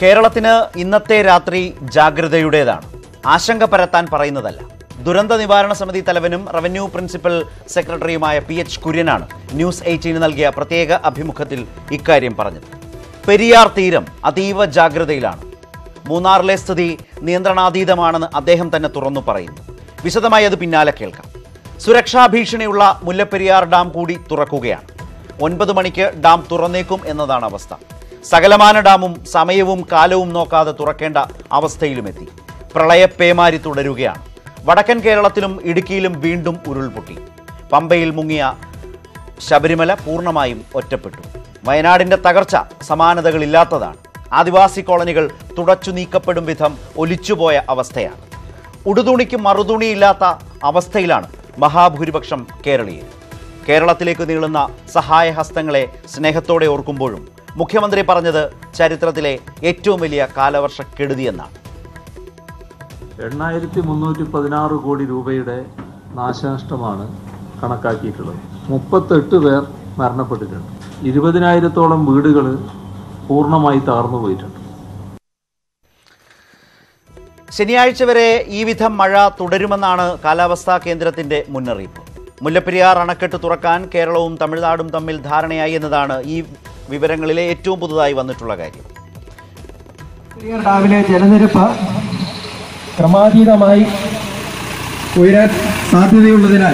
കേരളത്തിന് ഇന്നത്തെ രാത്രി ജാഗ്രതയുടേതാണ് ആശങ്ക പരത്താൻ പറയുന്നതല്ല ദുരന്ത നിവാരണ സമിതി തലവനും റവന്യൂ പ്രിൻസിപ്പൽ സെക്രട്ടറിയുമായ പി എച്ച് കുര്യനാണ് ന്യൂസ് എയ്റ്റീന് നൽകിയ പ്രത്യേക അഭിമുഖത്തിൽ ഇക്കാര്യം പറഞ്ഞത് പെരിയാർ തീരം അതീവ ജാഗ്രതയിലാണ് മൂന്നാറിലെ സ്ഥിതി നിയന്ത്രണാതീതമാണെന്ന് അദ്ദേഹം തന്നെ തുറന്നു പറയുന്നു വിശദമായി അത് പിന്നാലെ കേൾക്കാം സുരക്ഷാ ഭീഷണിയുള്ള മുല്ലപ്പെരിയാർ ഡാം കൂടി തുറക്കുകയാണ് ഒൻപത് മണിക്ക് ഡാം തുറന്നേക്കും എന്നതാണ് അവസ്ഥ സകലമാന ഡാമും സമയവും കാലവും നോക്കാതെ തുറക്കേണ്ട അവസ്ഥയിലുമെത്തി പ്രളയപ്പേമാരി തുടരുകയാണ് വടക്കൻ കേരളത്തിലും ഇടുക്കിയിലും വീണ്ടും ഉരുൾപൊട്ടി പമ്പയിൽ മുങ്ങിയ ശബരിമല പൂർണ്ണമായും ഒറ്റപ്പെട്ടു വയനാടിന്റെ തകർച്ച സമാനതകളില്ലാത്തതാണ് ആദിവാസി കോളനികൾ തുടച്ചു നീക്കപ്പെടും വിധം ഒലിച്ചുപോയ അവസ്ഥയാണ് ഉടുതുണിക്ക് മറുതുണിയില്ലാത്ത അവസ്ഥയിലാണ് മഹാഭൂരിപക്ഷം കേരളീയർ കേരളത്തിലേക്ക് നീളുന്ന സഹായഹസ്തങ്ങളെ സ്നേഹത്തോടെ ഓർക്കുമ്പോഴും മുഖ്യമന്ത്രി പറഞ്ഞത് ചരിത്രത്തിലെ ഏറ്റവും വലിയ കാലവർഷക്കെടുതിയെന്നാണ് എണ്ണായിരത്തി മുന്നൂറ്റി പതിനാറ് കോടി രൂപയുടെ നാശനഷ്ടമാണ് കണക്കാക്കിയിട്ടുള്ളത് മുപ്പത്തെട്ട് പേർ മരണപ്പെട്ടിട്ടുണ്ട് ഇരുപതിനായിരത്തോളം വീടുകൾ പൂർണ്ണമായി തകർന്നു പോയിട്ടുണ്ട് ശനിയാഴ്ച വരെ ഈ വിധം മഴ തുടരുമെന്നാണ് കാലാവസ്ഥാ കേന്ദ്രത്തിന്റെ മുന്നറിയിപ്പ് മുല്ലപ്പെരിയാർ അണക്കെട്ട് തുറക്കാൻ കേരളവും തമിഴ്നാടും തമ്മിൽ ധാരണയായി എന്നതാണ് ഈ വിവരങ്ങളിലെ ഏറ്റവും പുതുതായി വന്നിട്ടുള്ള കാര്യം പെരിയാർ ഡാമിലെ ജലനിരപ്പ് ക്രമാതീതമായി ഉയരാൻ സാധ്യതയുള്ളതിനാൽ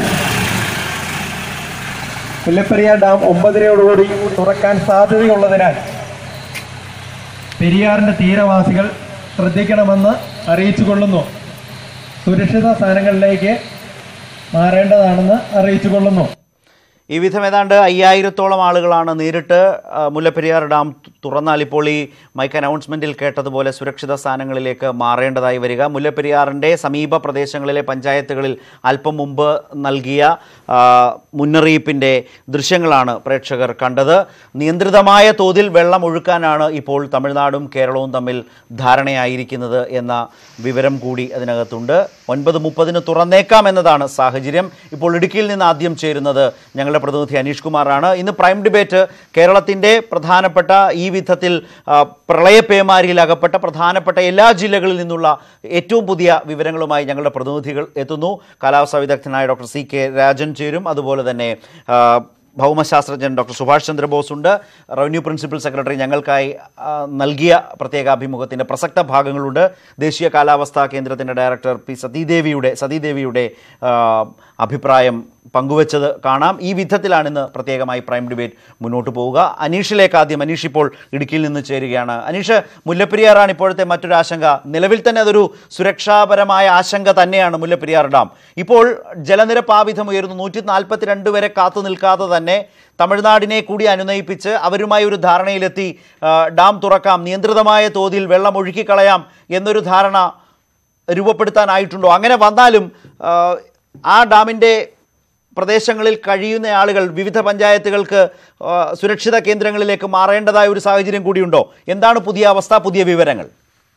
മുല്ലപ്പെരിയാർ ഡാം ഒമ്പതരയോടുകൂടി തുറക്കാൻ സാധ്യതയുള്ളതിനാൽ പെരിയാറിന്റെ തീരവാസികൾ ശ്രദ്ധിക്കണമെന്ന് അറിയിച്ചു കൊള്ളുന്നു സുരക്ഷിത സ്ഥാനങ്ങളിലേക്ക് മാറേണ്ടതാണെന്ന് അറിയിച്ചു കൊള്ളുന്നു ഈ വിധം ഏതാണ്ട് അയ്യായിരത്തോളം ആളുകളാണ് നേരിട്ട് ആ, മുല്ലപ്പെരിയാർ ഡാം തു- തുറന്നാൽ ഇപ്പോൾ ഈ മൈക്ക് അനൗൺസ്മെന്റിൽ കേട്ടതുപോലെ സുരക്ഷിത സ്ഥാനങ്ങളിലേക്ക് മാറേണ്ടതായി വരിക മുല്ലപ്പെരിയാറിൻ്റെ സമീപ പ്രദേശങ്ങളിലെ പഞ്ചായത്തുകളിൽ അല്പം മുമ്പ് നൽകിയ ആ, മുന്നറിയിപ്പിൻ്റെ ദൃശ്യങ്ങളാണ് പ്രേക്ഷകർ കണ്ടത് നിയന്ത്രിതമായ തോതിൽ വെള്ളം ഒഴുക്കാനാണ് ഇപ്പോൾ തമിഴ്നാടും കേരളവും തമ്മിൽ ധാരണയായിരിക്കുന്നത് എന്ന വിവരം കൂടി അതിനകത്തുണ്ട് ഒൻപത് മുപ്പതിന് തുറന്നേക്കാം എന്നതാണ് സാഹചര്യം ഇപ്പോൾ ഇടുക്കിയിൽ നിന്ന് ആദ്യം ചേരുന്നത് ഞങ്ങളുടെ പ്രതിനിധി അനീഷ് കുമാറാണ് ഇന്ന് പ്രൈം ഡിബേറ്റ് കേരളത്തിൻ്റെ പ്രധാനപ്പെട്ട ഈ വിധത്തിൽ ആ, പ്രളയപേമാരിയിൽ അകപ്പെട്ട പ്രധാനപ്പെട്ട എല്ലാ ജില്ലകളിൽ നിന്നുള്ള ഏറ്റവും പുതിയ വിവരങ്ങളുമായി ഞങ്ങളുടെ പ്രതിനിധികൾ എത്തുന്നു കാലാവസ്ഥാ വിദഗ്ധനായ ഡോക്ടർ സി കെ രാജൻ ചേരും അതുപോലെ തന്നെ ആ, ഭൗമശാസ്ത്രജ്ഞൻ ഡോക്ടർ സുഭാഷ് ചന്ദ്രബോസ് ഉണ്ട് റവന്യൂ പ്രിൻസിപ്പൽ സെക്രട്ടറി ഞങ്ങൾക്കായി ആ, നൽകിയ പ്രത്യേക അഭിമുഖത്തിൻ്റെ പ്രസക്ത ഭാഗങ്ങളുണ്ട് ദേശീയ കാലാവസ്ഥാ കേന്ദ്രത്തിൻ്റെ ഡയറക്ടർ പി സതീദേവിയുടെ സതീദേവിയുടെ ആ, അഭിപ്രായം പങ്കുവച്ചത് കാണാം ഈ വിധത്തിലാണ് ഇന്ന് പ്രത്യേകമായി പ്രൈം ഡിബേറ്റ് മുന്നോട്ട് പോവുക അനീഷിലേക്ക് ആദ്യം അനീഷ് ഇപ്പോൾ ഇടുക്കിയിൽ നിന്ന് ചേരുകയാണ് അനീഷ് മുല്ലപ്പെരിയാറാണ് ഇപ്പോഴത്തെ മറ്റൊരു ആശങ്ക നിലവിൽ തന്നെ അതൊരു സുരക്ഷാപരമായ ആശങ്ക തന്നെയാണ് മുല്ലപ്പെരിയാർ ഡാം ഇപ്പോൾ ജലനിരപ്പ് ആ വിധം ഉയരുന്നു നൂറ്റി നാൽപ്പത്തിരണ്ട് വരെ കാത്തു നിൽക്കാതെ തന്നെ തമിഴ്നാടിനെ കൂടി അനുനയിപ്പിച്ച് അവരുമായി ഒരു ധാരണയിലെത്തി ആ, ഡാം തുറക്കാം നിയന്ത്രിതമായ തോതിൽ വെള്ളം ഒഴുക്കിക്കളയാം എന്നൊരു ധാരണ രൂപപ്പെടുത്താനായിട്ടുണ്ടോ അങ്ങനെ വന്നാലും ആ, ആ ഡാമിൻ്റെ പ്രദേശങ്ങളിൽ കഴിയുന്ന ആളുകൾ വിവിധ പഞ്ചായത്തുകൾക്ക് ആ, സുരക്ഷിത കേന്ദ്രങ്ങളിലേക്ക് മാറേണ്ടതായ ഒരു സാഹചര്യം കൂടിയുണ്ടോ എന്താണ് പുതിയ അവസ്ഥ പുതിയ വിവരങ്ങൾ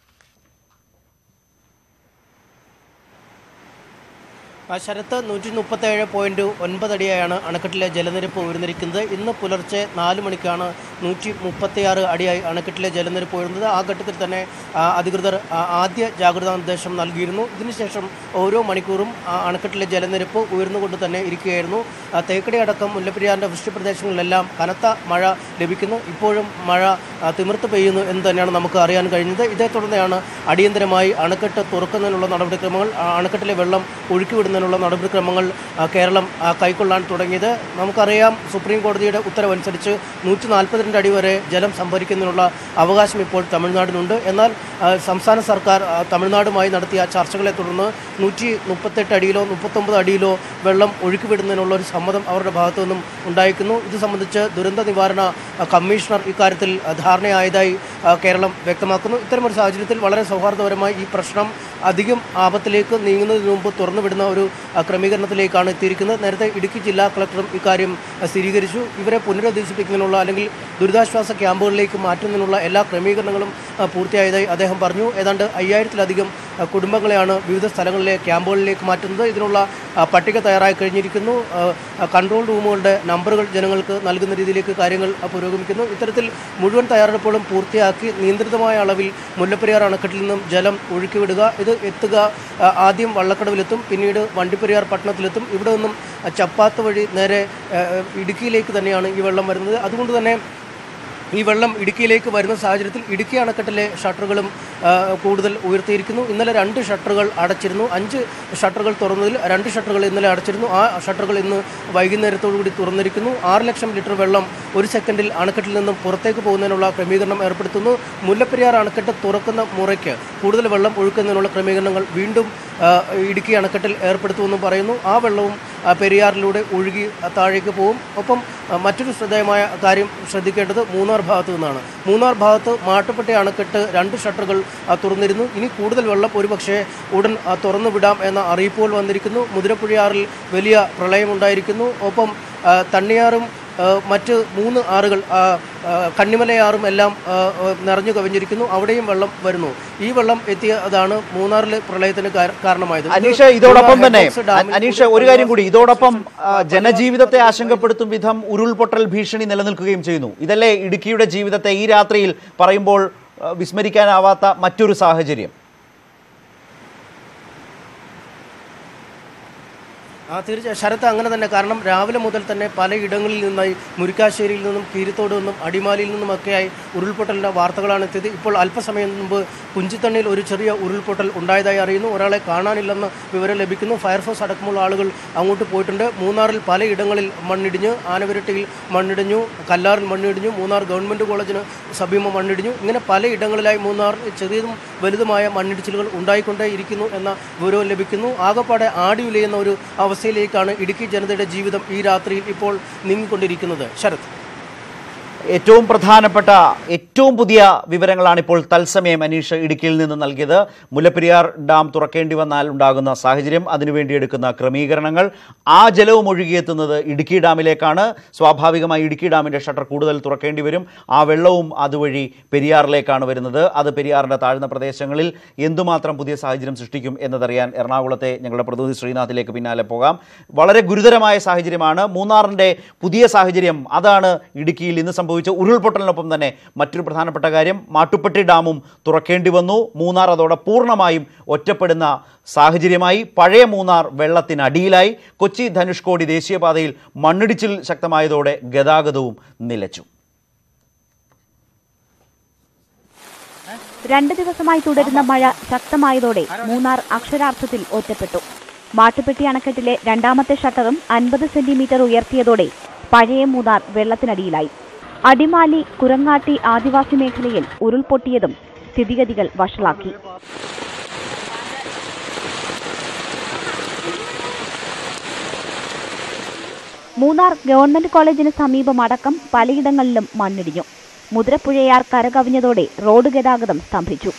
ആ ശരത്ത് നൂറ്റി മുപ്പത്തേഴ് പോയിൻറ്റ് ഒൻപത് അടിയായാണ് അണക്കെട്ടിലെ ജലനിരപ്പ് ഉയർന്നിരിക്കുന്നത് ഇന്ന് പുലർച്ചെ നാല് മണിക്കാണ് നൂറ്റി മുപ്പത്തിയാറ് അടിയായി അണക്കെട്ടിലെ ജലനിരപ്പ് ഉയർന്നത് ആ ഘട്ടത്തിൽ തന്നെ ആ, അധികൃതർ ആ, ആദ്യ ജാഗ്രതാ നിർദ്ദേശം നൽകിയിരുന്നു ഇതിനുശേഷം ഓരോ മണിക്കൂറും ആ അണക്കെട്ടിലെ ജലനിരപ്പ് ഉയർന്നുകൊണ്ട് തന്നെ ഇരിക്കുകയായിരുന്നു ആ, തേക്കടി അടക്കം മുല്ലപ്പെരിയാറിൻ്റെ വൃഷ്ടിപ്രദേശങ്ങളിലെല്ലാം കനത്ത മഴ ലഭിക്കുന്നു ഇപ്പോഴും മഴ ആ, തിമിർത്ത് പെയ്യുന്നു എന്ന് തന്നെയാണ് നമുക്ക് അറിയാൻ കഴിഞ്ഞത് ഇതേ തുടർന്നാണ് അടിയന്തരമായി അണക്കെട്ട് തുറക്കുന്നതിനുള്ള നടപടിക്രമങ്ങൾ ആ അണക്കെട്ടിലെ വെള്ളം ഒഴുക്കിവിടുന്നതിനുള്ള നടപടിക്രമങ്ങൾ ആ, കേരളം ആ, കൈക്കൊള്ളാൻ തുടങ്ങിയത് നമുക്കറിയാം സുപ്രീം കോടതിയുടെ ഉത്തരവനുസരിച്ച് നൂറ്റി നാൽപ്പത്തിരണ്ട് അടി വരെ ജലം സംഭരിക്കുന്നതിനുള്ള അവകാശം ഇപ്പോൾ തമിഴ്നാടിനുണ്ട് എന്നാൽ ആ, സംസ്ഥാന സർക്കാർ ആ, തമിഴ്നാടുമായി നടത്തിയ ചർച്ചകളെ തുടർന്ന് നൂറ്റി മുപ്പത്തെട്ട് അടിയിലോ മുപ്പത്തൊമ്പത് അടിയിലോ വെള്ളം ഒഴുക്കിവിടുന്നതിനുള്ള ഒരു സമ്മതം അവരുടെ ഭാഗത്തു നിന്നും ഉണ്ടായിരിക്കുന്നു ഇത് സംബന്ധിച്ച് ദുരന്ത നിവാരണ ആ, കമ്മീഷണർ ഇക്കാര്യത്തിൽ ആ, ധാരണയായതായി ആ, കേരളം വ്യക്തമാക്കുന്നു ഇത്തരമൊരു സാഹചര്യത്തിൽ വളരെ സൗഹാർദ്ദപരമായി ഈ പ്രശ്നം അധികം ആപത്തിലേക്ക് നീങ്ങുന്നതിന് മുമ്പ് തുറന്നുവിടുന്ന ഒരു ആ, ക്രമീകരണത്തിലേക്കാണ് എത്തിയിരിക്കുന്നത് നേരത്തെ ഇടുക്കി ജില്ലാ കളക്ടറും ഇക്കാര്യം ആ, സ്ഥിരീകരിച്ചു ഇവരെ പുനരധിവസിപ്പിക്കുന്നതിനുള്ള അല്ലെങ്കിൽ ദുരിതാശ്വാസ ക്യാമ്പുകളിലേക്ക് മാറ്റുന്നതിനുള്ള എല്ലാ ക്രമീകരണങ്ങളും ആ, പൂർത്തിയായതായി അദ്ദേഹം പറഞ്ഞു ഏതാണ്ട് അയ്യായിരത്തിലധികം ആ, കുടുംബങ്ങളെയാണ് വിവിധ സ്ഥലങ്ങളിലെ ക്യാമ്പുകളിലേക്ക് മാറ്റുന്നത് ഇതിനുള്ള ആ, പട്ടിക തയ്യാറായി കഴിഞ്ഞിരിക്കുന്നു ആ, ആ, കൺട്രോൾ റൂമുകളുടെ നമ്പറുകൾ ജനങ്ങൾക്ക് നൽകുന്ന രീതിയിലേക്ക് കാര്യങ്ങൾ ആ, പുരോഗമിക്കുന്നു ഇത്തരത്തിൽ മുഴുവൻ തയ്യാറെടുപ്പുകളും പൂർത്തിയാക്കി നിയന്ത്രിതമായ അളവിൽ മുല്ലപ്പെരിയാർ അണക്കെട്ടിൽ നിന്നും ജലം ഒഴുക്കിവിടുക ഇത് എത്തുക ആ, ആദ്യം വള്ളക്കടവിലെത്തും പിന്നീട് വണ്ടിപ്പെരിയാർ പട്ടണത്തിലെത്തും ഇവിടെ നിന്നും ആ, ചപ്പാത്ത് വഴി നേരെ ആ, ഇടുക്കിയിലേക്ക് തന്നെയാണ് ഈ വെള്ളം വരുന്നത് അതുകൊണ്ട് തന്നെ ഈ വെള്ളം ഇടുക്കിയിലേക്ക് വരുന്ന സാഹചര്യത്തിൽ ഇടുക്കി അണക്കെട്ടിലെ ഷട്ടറുകളും ആ, കൂടുതൽ ഉയർത്തിയിരിക്കുന്നു ഇന്നലെ രണ്ട് ഷട്ടറുകൾ അടച്ചിരുന്നു അഞ്ച് ഷട്ടറുകൾ തുറന്നതിൽ രണ്ട് ഷട്ടറുകൾ ഇന്നലെ അടച്ചിരുന്നു ആ ഷട്ടറുകൾ ഇന്ന് വൈകുന്നേരത്തോടു കൂടി തുറന്നിരിക്കുന്നു ആറ് ലക്ഷം ലിറ്റർ വെള്ളം ഒരു സെക്കൻഡിൽ അണക്കെട്ടിൽ നിന്നും പുറത്തേക്ക് പോകുന്നതിനുള്ള ക്രമീകരണം ഏർപ്പെടുത്തുന്നു മുല്ലപ്പെരിയാർ അണക്കെട്ട് തുറക്കുന്ന മുറയ്ക്ക് കൂടുതൽ വെള്ളം ഒഴുക്കുന്നതിനുള്ള ക്രമീകരണങ്ങൾ വീണ്ടും ആ, ഇടുക്കി അണക്കെട്ടിൽ ഏർപ്പെടുത്തുമെന്നും പറയുന്നു ആ വെള്ളവും ആ, പെരിയാറിലൂടെ ഒഴുകി താഴേക്ക് പോകും ഒപ്പം ആ, മറ്റൊരു ശ്രദ്ധേയമായ കാര്യം ശ്രദ്ധിക്കേണ്ടത് മൂന്നാർ ഭാഗത്തു നിന്നാണ് മൂന്നാർ ഭാഗത്ത് മാട്ടുപ്പെട്ടി അണക്കെട്ട് രണ്ട് ഷട്ടറുകൾ ആ, തുറന്നിരുന്നു ഇനി കൂടുതൽ വെള്ളം ഒരുപക്ഷെ ഉടൻ ആ, തുറന്നു വിടാം എന്ന അറിയിപ്പുകൾ വന്നിരിക്കുന്നു മുതിരപ്പുഴയാറിൽ വലിയ പ്രളയമുണ്ടായിരിക്കുന്നു ഒപ്പം ആ, തണ്ണിയാറും ആ, മറ്റ് മൂന്ന് ആറുകൾ ആ, ആ, കണ്ണിമലയാറും എല്ലാം ആ, ആ, നിറഞ്ഞു കവിഞ്ഞിരിക്കുന്നു അവിടെയും വെള്ളം വരുന്നു ഈ വെള്ളം എത്തിയതാണ് മൂന്നാറിലെ പ്രളയത്തിന് കാര- കാരണമായത് ഇത് അനീഷ ഇതോടൊപ്പം മൂന്നാർ തന്നെ ഹെഡ്ബോക്സ് ഡാമിൽ അനീഷ കൂടി ഒരു കാര്യം കൂടി ഇതോടൊപ്പം ആ, ജനജീവിതത്തെ ആശങ്കപ്പെടുത്തും വിധം ഉരുൾപൊട്ടൽ ഭീഷണി നിലനിൽക്കുകയും ചെയ്യുന്നു ഇതല്ലേ ഇടുക്കിയുടെ ജീവിതത്തെ ഈ രാത്രിയിൽ പറയുമ്പോൾ ആ, വിസ്മരിക്കാനാവാത്ത മറ്റൊരു സാഹചര്യം ആ തീർച്ചയായും ശരത്ത് അങ്ങനെ തന്നെ കാരണം രാവിലെ മുതൽ തന്നെ പലയിടങ്ങളിൽ നിന്നായി മുരിക്കാശ്ശേരിയിൽ നിന്നും കീരിത്തോട് നിന്നും അടിമാലിയിൽ നിന്നുമൊക്കെയായി ഉരുൾപൊട്ടലിൻ്റെ വാർത്തകളാണ് എത്തിയത് ഇപ്പോൾ അല്പസമയം മുമ്പ് കുഞ്ചിത്തണ്ണിയിൽ ഒരു ചെറിയ ഉരുൾപൊട്ടൽ ഉണ്ടായതായി അറിയുന്നു ഒരാളെ കാണാനില്ലെന്ന് വിവരം ലഭിക്കുന്നു ഫയർഫോഴ്സ് അടക്കമുള്ള ആളുകൾ അങ്ങോട്ട് പോയിട്ടുണ്ട് മൂന്നാറിൽ പലയിടങ്ങളിൽ മണ്ണിടിഞ്ഞ് ആനവിരട്ടിയിൽ മണ്ണിടിഞ്ഞു കല്ലാറിൽ മണ്ണിടിഞ്ഞു മൂന്നാർ ഗവൺമെൻറ് കോളേജിന് സമീപം മണ്ണിടിഞ്ഞു ഇങ്ങനെ പലയിടങ്ങളിലായി മൂന്നാർ ചെറിയതും വലുതുമായ മണ്ണിടിച്ചിലുകൾ ഉണ്ടായിക്കൊണ്ടേ ഇരിക്കുന്നു എന്ന വിവരവും ലഭിക്കുന്നു ആകപ്പാടെ ആടി ഉലയുന്ന ഒരു അവസ്ഥയിലേക്കാണ് ഇടുക്കി ജനതയുടെ ജീവിതം ഈ രാത്രിയിൽ ഇപ്പോൾ നീങ്ങിക്കൊണ്ടിരിക്കുന്നത് ശരത് ഏറ്റവും പ്രധാനപ്പെട്ട ഏറ്റവും പുതിയ വിവരങ്ങളാണ് ഇപ്പോൾ തത്സമയം അനീഷ് ഇടുക്കിയിൽ നിന്ന് നൽകിയത് മുല്ലപ്പെരിയാർ ഡാം തുറക്കേണ്ടി വന്നാൽ ഉണ്ടാകുന്ന സാഹചര്യം അതിനുവേണ്ടി എടുക്കുന്ന ക്രമീകരണങ്ങൾ ആ ജലവും ഒഴുകിയെത്തുന്നത് ഇടുക്കി ഡാമിലേക്കാണ് സ്വാഭാവികമായി ഇടുക്കി ഡാമിൻ്റെ ഷട്ടർ കൂടുതൽ തുറക്കേണ്ടി വരും ആ വെള്ളവും അതുവഴി പെരിയാറിലേക്കാണ് വരുന്നത് അത് പെരിയാറിൻ്റെ താഴ്ന്ന പ്രദേശങ്ങളിൽ എന്തുമാത്രം പുതിയ സാഹചര്യം സൃഷ്ടിക്കും എന്നതറിയാൻ എറണാകുളത്തെ ഞങ്ങളുടെ പ്രതിനിധി ശ്രീനാഥിലേക്ക് പിന്നാലെ പോകാം വളരെ ഗുരുതരമായ സാഹചര്യമാണ് മൂന്നാറിൻ്റെ പുതിയ സാഹചര്യം അതാണ് ഇടുക്കിയിൽ ഇന്ന് സംഭവിച്ച ഉരുൾപൊട്ടലിനൊപ്പം തന്നെ മറ്റൊരു പ്രധാനപ്പെട്ട കാര്യം മാട്ടുപ്പെട്ടി ഡാമും തുറക്കേണ്ടി വന്നു മൂന്നാർ അതോടെ പൂർണ്ണമായും ഒറ്റപ്പെടുന്ന സാഹചര്യമായി പഴയ മൂന്നാർ വെള്ളത്തിനടിയിലായി കൊച്ചി ധനുഷ്കോടി ദേശീയപാതയിൽ മണ്ണിടിച്ചിൽ ശക്തമായതോടെ ഗതാഗതവും നിലച്ചു രണ്ട് ദിവസമായി തുടരുന്ന മഴ ശക്തമായതോടെ മൂന്നാർ അക്ഷരാർത്ഥത്തിൽ ഒറ്റപ്പെട്ടു മാട്ടുപ്പെട്ടി അണക്കെട്ടിലെ രണ്ടാമത്തെ ഷട്ടറും അൻപത് സെന്റിമീറ്റർ ഉയർത്തിയതോടെ പഴയ മൂന്നാർ വെള്ളത്തിനടിയിലായി അടിമാലി കുരങ്ങാട്ടി ആദിവാസി മേഖലയിൽ ഉരുൾപൊട്ടിയതും സ്ഥിതിഗതികൾ വഷളാക്കി മൂന്നാർ ഗവൺമെന്റ് കോളേജിന് സമീപം അടക്കം പലയിടങ്ങളിലും മണ്ണിടിഞ്ഞു മുതിരപ്പുഴയാർ കരകവിഞ്ഞതോടെ റോഡ് ഗതാഗതം സ്തംഭിച്ചു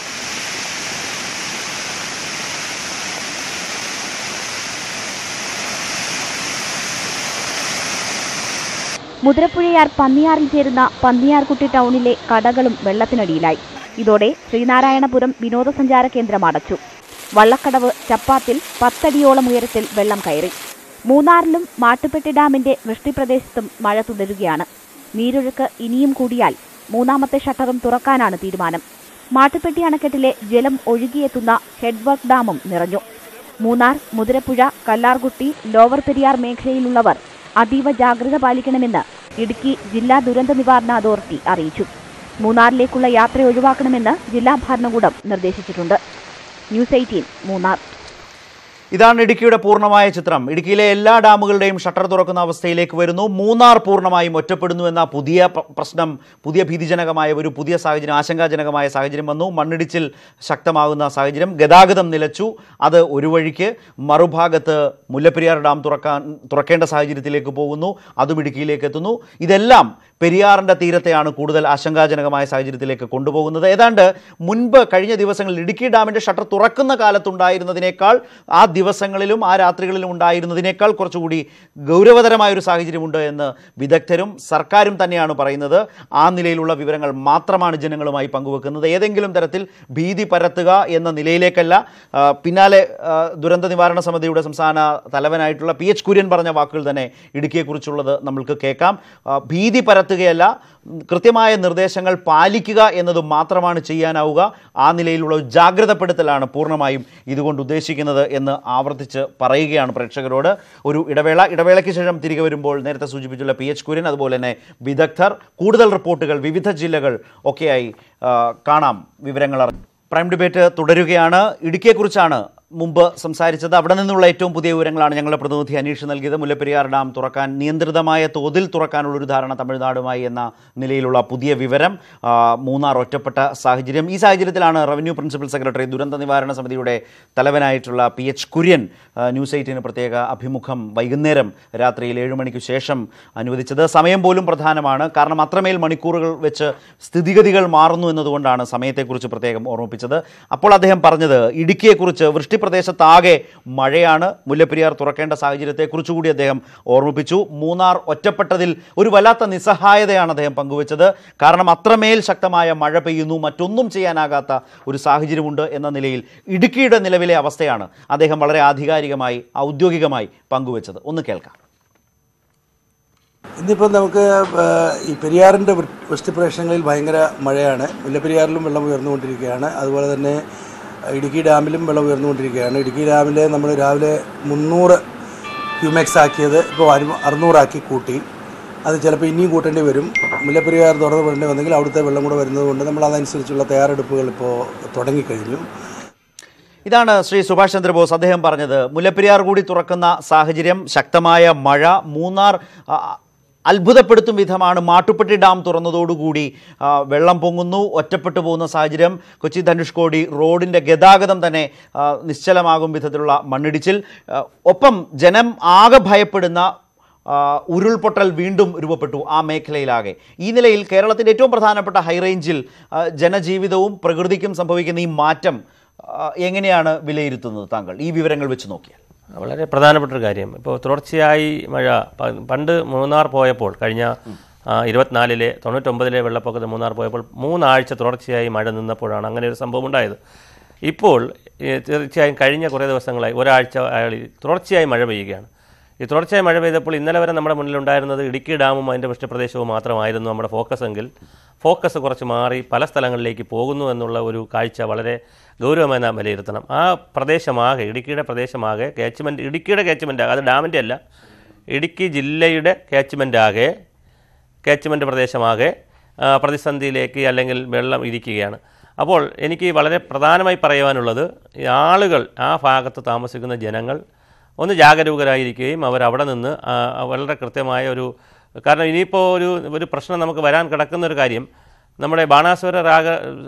മുതിരപ്പുഴയാർ പന്നിയാറിൽ ചേരുന്ന പന്നിയാർകുട്ടി ടൗണിലെ കടകളും വെള്ളത്തിനടിയിലായി ഇതോടെ ശ്രീനാരായണപുരം വിനോദസഞ്ചാര കേന്ദ്രം അടച്ചു വള്ളക്കടവ് ചപ്പാത്തിൽ പത്തടിയോളം ഉയരത്തിൽ വെള്ളം കയറി മൂന്നാറിലും മാട്ടുപ്പെട്ടി ഡാമിന്റെ വൃഷ്ടിപ്രദേശത്തും മഴ തുടരുകയാണ് നീരൊഴുക്ക് ഇനിയും കൂടിയാൽ മൂന്നാമത്തെ ഷട്ടറും തുറക്കാനാണ് തീരുമാനം മാട്ടുപ്പെട്ടി അണക്കെട്ടിലെ ജലം ഒഴുകിയെത്തുന്ന ഹെഡ്വർക്ക് ഡാമും നിറഞ്ഞു മൂന്നാർ മുതിരപ്പുഴ കല്ലാർകുട്ടി ലോവർ പെരിയാർ മേഖലയിലുള്ളവർ അതീവ ജാഗ്രത പാലിക്കണമെന്ന് ഇടുക്കി ജില്ലാ ദുരന്ത നിവാരണ അതോറിറ്റി അറിയിച്ചു മൂന്നാറിലേക്കുള്ള യാത്ര ഒഴിവാക്കണമെന്ന് ജില്ലാ ഭരണകൂടം നിർദ്ദേശിച്ചിട്ടുണ്ട് ന്യൂസ് എയ്റ്റീൻ മൂന്നാർ ഇതാണ് ഇടുക്കിയുടെ പൂർണ്ണമായ ചിത്രം ഇടുക്കിയിലെ എല്ലാ ഡാമുകളുടെയും ഷട്ടർ തുറക്കുന്ന അവസ്ഥയിലേക്ക് വരുന്നു മൂന്നാർ പൂർണ്ണമായും ഒറ്റപ്പെടുന്നു എന്ന പുതിയ പ- പ്രശ്നം പുതിയ ഭീതിജനകമായ ഒരു പുതിയ സാഹചര്യം ആശങ്കാജനകമായ സാഹചര്യം വന്നു മണ്ണിടിച്ചിൽ ശക്തമാകുന്ന സാഹചര്യം ഗതാഗതം നിലച്ചു അത് ഒരു വഴിക്ക് മറുഭാഗത്ത് മുല്ലപ്പെരിയാർ ഡാം തുറക്കാൻ തുറക്കേണ്ട സാഹചര്യത്തിലേക്ക് പോകുന്നു അതും ഇടുക്കിയിലേക്ക് എത്തുന്നു ഇതെല്ലാം പെരിയാറിൻ്റെ തീരത്തെയാണ് കൂടുതൽ ആശങ്കാജനകമായ സാഹചര്യത്തിലേക്ക് കൊണ്ടുപോകുന്നത് ഏതാണ്ട് മുൻപ് കഴിഞ്ഞ ദിവസങ്ങളിൽ ഇടുക്കി ഡാമിൻ്റെ ഷട്ടർ തുറക്കുന്ന കാലത്തുണ്ടായിരുന്നതിനേക്കാൾ ആ ദിവസങ്ങളിലും ആ രാത്രികളിലും ഉണ്ടായിരുന്നതിനേക്കാൾ കുറച്ചുകൂടി ഗൗരവതരമായ ഒരു സാഹചര്യമുണ്ട് എന്ന് വിദഗ്ധരും സർക്കാരും തന്നെയാണ് പറയുന്നത് ആ നിലയിലുള്ള വിവരങ്ങൾ മാത്രമാണ് ജനങ്ങളുമായി പങ്കുവെക്കുന്നത് ഏതെങ്കിലും തരത്തിൽ ഭീതി പരത്തുക എന്ന നിലയിലേക്കല്ല ആ, പിന്നാലെ ആ, ദുരന്ത നിവാരണ സമിതിയുടെ സംസ്ഥാന തലവനായിട്ടുള്ള പി എച്ച് കുര്യൻ പറഞ്ഞ വാക്കുകൾ തന്നെ ഇടുക്കിയെക്കുറിച്ചുള്ളത് നമ്മൾക്ക് കേൾക്കാം ആ, ഭീതി പരത്തുകയല്ല കൃത്യമായ നിർദ്ദേശങ്ങൾ പാലിക്കുക എന്നത് മാത്രമാണ് ചെയ്യാനാവുക ആ നിലയിലുള്ള ഒരു ജാഗ്രതപ്പെടുത്തലാണ് പൂർണ്ണമായും ഇതുകൊണ്ട് ഉദ്ദേശിക്കുന്നത് എന്ന് ആവർത്തിച്ച് പറയുകയാണ് പ്രേക്ഷകരോട് ഒരു ഇടവേള ഇടവേളയ്ക്ക് ശേഷം തിരികെ വരുമ്പോൾ നേരത്തെ സൂചിപ്പിച്ചുള്ള പി എച്ച് കുര്യൻ അതുപോലെ തന്നെ വിദഗ്ധർ കൂടുതൽ റിപ്പോർട്ടുകൾ വിവിധ ജില്ലകൾ ഒക്കെയായി ആ, കാണാം വിവരങ്ങൾ അറിഞ്ഞു പ്രൈം ഡിബേറ്റ് തുടരുകയാണ് ഇടുക്കിയെക്കുറിച്ചാണ് മുമ്പ് സംസാരിച്ചത് അവിടെ നിന്നുള്ള ഏറ്റവും പുതിയ വിവരങ്ങളാണ് ഞങ്ങളുടെ പ്രതിനിധി അനീഷ് നൽകിയത് മുല്ലപ്പെരിയാർ ഡാം തുറക്കാൻ നിയന്ത്രിതമായ തോതിൽ തുറക്കാനുള്ള ഒരു ധാരണ തമിഴ്നാടുമായി എന്ന നിലയിലുള്ള പുതിയ വിവരം ആ, മൂന്നാർ ഒറ്റപ്പെട്ട സാഹചര്യം ഈ സാഹചര്യത്തിലാണ് റവന്യൂ പ്രിൻസിപ്പൽ സെക്രട്ടറി ദുരന്ത നിവാരണ സമിതിയുടെ തലവനായിട്ടുള്ള പി എച്ച് കുര്യൻ ആ, ന്യൂസ് എയ്റ്റിന് പ്രത്യേക അഭിമുഖം വൈകുന്നേരം രാത്രിയിൽ ഏഴ് മണിക്ക് ശേഷം അനുവദിച്ചത് സമയം പോലും പ്രധാനമാണ് കാരണം അത്രമേൽ മണിക്കൂറുകൾ വെച്ച് സ്ഥിതിഗതികൾ മാറുന്നു എന്നതുകൊണ്ടാണ് സമയത്തെക്കുറിച്ച് പ്രത്യേകം ഓർമ്മിപ്പിച്ചത് അപ്പോൾ അദ്ദേഹം പറഞ്ഞത് ഇടുക്കിയെക്കുറിച്ച് വൃഷ്ടിപ്രദേശത്താകെ മഴയാണ് മുല്ലപ്പെരിയാർ തുറക്കേണ്ട സാഹചര്യത്തെക്കുറിച്ച് കൂടി അദ്ദേഹം ഓർമ്മിപ്പിച്ചു മൂന്നാർ ഒറ്റപ്പെട്ടതിൽ ഒരു വല്ലാത്ത നിസ്സഹായതയാണ് അദ്ദേഹം പങ്കുവച്ചത് കാരണം അത്രമേൽ ശക്തമായ മഴ പെയ്യുന്നു മറ്റൊന്നും ചെയ്യാനാകാത്ത ഒരു സാഹചര്യമുണ്ട് എന്ന നിലയിൽ ഇടുക്കിയുടെ നിലവിലെ അവസ്ഥയാണ് അദ്ദേഹം വളരെ ആധികാരികമായി ഔദ്യോഗികമായി പങ്കുവച്ചത് ഒന്ന് കേൾക്കാം ഇന്നിപ്പം നമുക്ക് ആ, ഈ പെരിയാറിൻ്റെ വൃ- വൃഷ്ടിപ്രദേശങ്ങളിൽ ഭയങ്കര മഴയാണ് മുല്ലപ്പെരിയാറിലും വെള്ളം ഉയർന്നുകൊണ്ടിരിക്കുകയാണ് അതുപോലെ തന്നെ ഇടുക്കി ഡാമിലും വെള്ളം ഉയർന്നുകൊണ്ടിരിക്കുകയാണ് ഇടുക്കി ഡാമിൽ നമ്മൾ രാവിലെ മുന്നൂറ് ക്യൂമെക്സ് ആക്കിയത് ഇപ്പോൾ അരു- അറുന്നൂറാക്കി കൂട്ടി അത് ചിലപ്പോൾ ഇനിയും കൂട്ടേണ്ടി വരും മുല്ലപ്പെരിയാർ തുറന്ന് വിടേണ്ടി വന്നെങ്കിൽ അവിടുത്തെ വെള്ളം കൂടെ വരുന്നതുകൊണ്ട് നമ്മൾ അതനുസരിച്ചുള്ള തയ്യാറെടുപ്പുകൾ ഇപ്പോൾ തുടങ്ങിക്കഴിഞ്ഞു ഇതാണ് ശ്രീ സുഭാഷ് ചന്ദ്രബോസ് അദ്ദേഹം പറഞ്ഞത് മുല്ലപ്പെരിയാർ കൂടി തുറക്കുന്ന സാഹചര്യം ശക്തമായ മഴ മൂന്നാർ ആ, അത്ഭുതപ്പെടുത്തും വിധമാണ് മാട്ടുപ്പെട്ടി ഡാം തുറന്നതോടുകൂടി ആ, വെള്ളം പൊങ്ങുന്നു ഒറ്റപ്പെട്ടു പോകുന്ന സാഹചര്യം കൊച്ചി ധനുഷ്കോടി റോഡിൻ്റെ ഗതാഗതം തന്നെ ആ, നിശ്ചലമാകും വിധത്തിലുള്ള മണ്ണിടിച്ചിൽ ആ, ഒപ്പം ജനം ആകെ ഭയപ്പെടുന്ന ആ, ഉരുൾപൊട്ടൽ വീണ്ടും രൂപപ്പെട്ടു ആ മേഖലയിലാകെ ഈ നിലയിൽ കേരളത്തിൻ്റെ ഏറ്റവും പ്രധാനപ്പെട്ട ഹൈറേഞ്ചിൽ ആ, ജനജീവിതവും പ്രകൃതിക്കും സംഭവിക്കുന്ന ഈ മാറ്റം ആ, എങ്ങനെയാണ് വിലയിരുത്തുന്നത് താങ്കൾ ഈ വിവരങ്ങൾ വെച്ച് നോക്കിയാൽ വളരെ പ്രധാനപ്പെട്ട ഒരു കാര്യം ഇപ്പോൾ തുടർച്ചയായി മഴ പ- പണ്ട് മൂന്നാർ പോയപ്പോൾ കഴിഞ്ഞ ആ, ഇരുപത്തിനാലിലെ തൊണ്ണൂറ്റൊമ്പതിലെ വെള്ളപ്പൊക്കത്തിൽ മൂന്നാർ പോയപ്പോൾ മൂന്നാഴ്ച തുടർച്ചയായി മഴ നിന്നപ്പോഴാണ് അങ്ങനെ ഒരു സംഭവം ഉണ്ടായത് ഇപ്പോൾ ഏ, തീർച്ചയായും കഴിഞ്ഞ കുറേ ദിവസങ്ങളായി ഒരാഴ്ച ആയി തുടർച്ചയായി മഴ പെയ്യുകയാണ് ഈ തുടർച്ചയായി മഴ പെയ്തപ്പോൾ ഇന്നലെ വരെ നമ്മുടെ മുന്നിലുണ്ടായിരുന്നത് ഇടുക്കി ഡാമും അതിൻ്റെ വൃഷ്ടിപ്രദേശവും മാത്രമായിരുന്നു നമ്മുടെ ഫോക്കസ് എങ്കിൽ ഫോക്കസ് കുറച്ച് മാറി പല സ്ഥലങ്ങളിലേക്ക് പോകുന്നു എന്നുള്ള ഒരു കാഴ്ച വളരെ ഗൗരവമായി നാം വിലയിരുത്തണം ആ പ്രദേശമാകെ ഇടുക്കിയുടെ പ്രദേശമാകെ കാച്ച്മെൻറ്റ് ഇടുക്കിയുടെ കാച്ച്മെൻ്റ് അത് ഡാമിൻ്റെ അല്ല ഇടുക്കി ജില്ലയുടെ കാച്ച്മെൻ്റ് ആകെ കാച്ച്മെൻ്റ് പ്രദേശമാകെ ആ, പ്രതിസന്ധിയിലേക്ക് അല്ലെങ്കിൽ വെള്ളം ഇരിക്കുകയാണ് അപ്പോൾ എനിക്ക് വളരെ പ്രധാനമായി പറയുവാനുള്ളത് ഈ ആളുകൾ ആ ഭാഗത്ത് താമസിക്കുന്ന ജനങ്ങൾ ഒന്ന് ജാഗരൂകരായിരിക്കുകയും അവർ അവിടെ നിന്ന് ആ, വളരെ കൃത്യമായ ഒരു കാരണം ഇനിയിപ്പോൾ ഒരു ഒരു പ്രശ്നം നമുക്ക് വരാൻ കിടക്കുന്ന ഒരു കാര്യം നമ്മുടെ ബാണാസുര രാഗ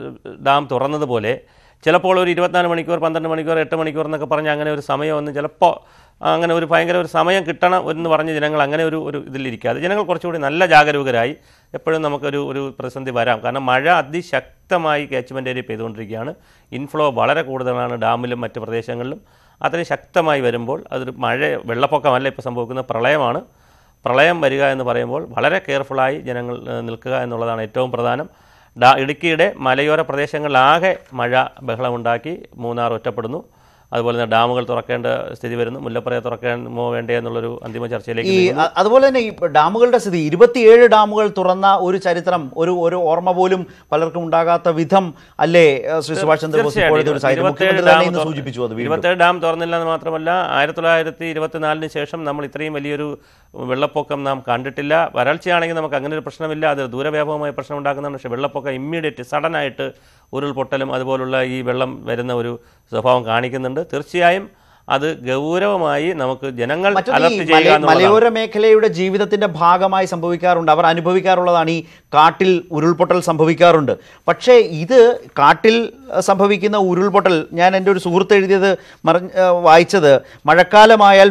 ഡാം തുറന്നതുപോലെ ചിലപ്പോൾ ഒരു ഇരുപത്തിനാല് മണിക്കൂർ പന്ത്രണ്ട് മണിക്കൂർ എട്ട് മണിക്കൂർ എന്നൊക്കെ പറഞ്ഞ് അങ്ങനെ ഒരു സമയമൊന്നും ചിലപ്പോൾ അങ്ങനെ ഒരു ഭയങ്കര ഒരു സമയം കിട്ടണം എന്ന് പറഞ്ഞ് ജനങ്ങൾ അങ്ങനെ ഒരു ഒരു ഇതിലിരിക്കാതെ ജനങ്ങൾ കുറച്ചുകൂടി നല്ല ജാഗരൂകരായി എപ്പോഴും നമുക്കൊരു ഒരു പ്രതിസന്ധി വരാം കാരണം മഴ അതിശക്തമായി കാച്ച്മെൻ്റ് ഏരിയ പെയ്തുകൊണ്ടിരിക്കുകയാണ് ഇൻഫ്ലോ വളരെ കൂടുതലാണ് ഡാമിലും മറ്റ് പ്രദേശങ്ങളിലും അത്രയും ശക്തമായി വരുമ്പോൾ അതൊരു മഴ വെള്ളപ്പൊക്കമല്ല ഇപ്പോൾ സംഭവിക്കുന്നത് പ്രളയമാണ് പ്രളയം വരിക എന്ന് പറയുമ്പോൾ വളരെ കെയർഫുള്ളായി ജനങ്ങൾ ഏഹ്, നിൽക്കുക എന്നുള്ളതാണ് ഏറ്റവും പ്രധാനം ഡാ ഇടുക്കിയുടെ മലയോര പ്രദേശങ്ങളിലാകെ മഴ ബഹളമുണ്ടാക്കി മൂന്നാർ ഒറ്റപ്പെടുന്നു അതുപോലെ തന്നെ ഡാമുകൾ തുറക്കേണ്ട സ്ഥിതി വരുന്നു മുല്ലപ്പുറയെ തുറക്കാമോ വേണ്ടേ എന്നുള്ളൊരു അന്തിമ ചർച്ചയിലേക്ക് ഈ നീങ്ങുന്നു. അ- അതുപോലെ തന്നെ ഈ ഡാമുകളുടെ സ്ഥിതി ഇരുപത്തിയേഴ് ഡാമുകൾ തുറന്ന ഒരു ചരിത്രം ഒരു ഒരു ഓർമ്മ പോലും പലർക്കും ഉണ്ടാകാത്ത വിധം അല്ലേ ഏഹ്, ശ്രീ സുഭാഷ് ചന്ദ്രബോസ് ഇപ്പോഴത്തെ ഒരു സാഹചര്യം ഇരുപത്തേഴ് മുഖ്യമന്ത്രി തന്നെ ഡാം ഇന്ന് തുറ- സൂചിപ്പിച്ചു അത് വീണ്ടും ഇരുപത്തേഴ് ഡാം തുറന്നില്ല എന്ന് മാത്രമല്ല ആയിരത്തി തൊള്ളായിരത്തി ഇരുപത്തിനാലിന് ശേഷം നമ്മൾ ഇത്രയും വലിയൊരു വെള്ളപ്പൊക്കം നാം കണ്ടിട്ടില്ല വരൾച്ചയാണെങ്കിൽ നമുക്ക് അങ്ങനെ ഒരു പ്രശ്നമില്ല അത് ദൂരവ്യാപകമായ പ്രശ്നം ഉണ്ടാക്കുന്നതാണ് പക്ഷേ വെള്ളപ്പൊക്കം ഇമ്മീഡിയറ്റ് സഡനായിട്ട് ഉരുൾപൊട്ടലും അതുപോലുള്ള ഈ വെള്ളം വരുന്ന ഒരു സ്വഭാവം കാണിക്കുന്നുണ്ട് തീർച്ചയായും അത് ഗൗരവമായി നമുക്ക് ജനങ്ങൾ മറ്റൊന്ന് ഈ അലർട്ട് ചെയ്യുക മല- എന്നുള്ളതാണ് മലയോര മേഖലയുടെ ജീവിതത്തിന്റെ ഭാഗമായി സംഭവിക്കാറുണ്ട് അവർ അനുഭവിക്കാറുള്ളതാണ് ഈ കാട്ടിൽ ഉരുൾപൊട്ടൽ സംഭവിക്കാറുണ്ട് പക്ഷേ ഇത് കാട്ടിൽ അഹ്, സംഭവിക്കുന്ന ഉരുൾപൊട്ടൽ ഞാൻ എൻ്റെ ഒരു സുഹൃത്ത് എഴുതിയത് മറ അഹ്, വായിച്ചത് മഴക്കാലമായാൽ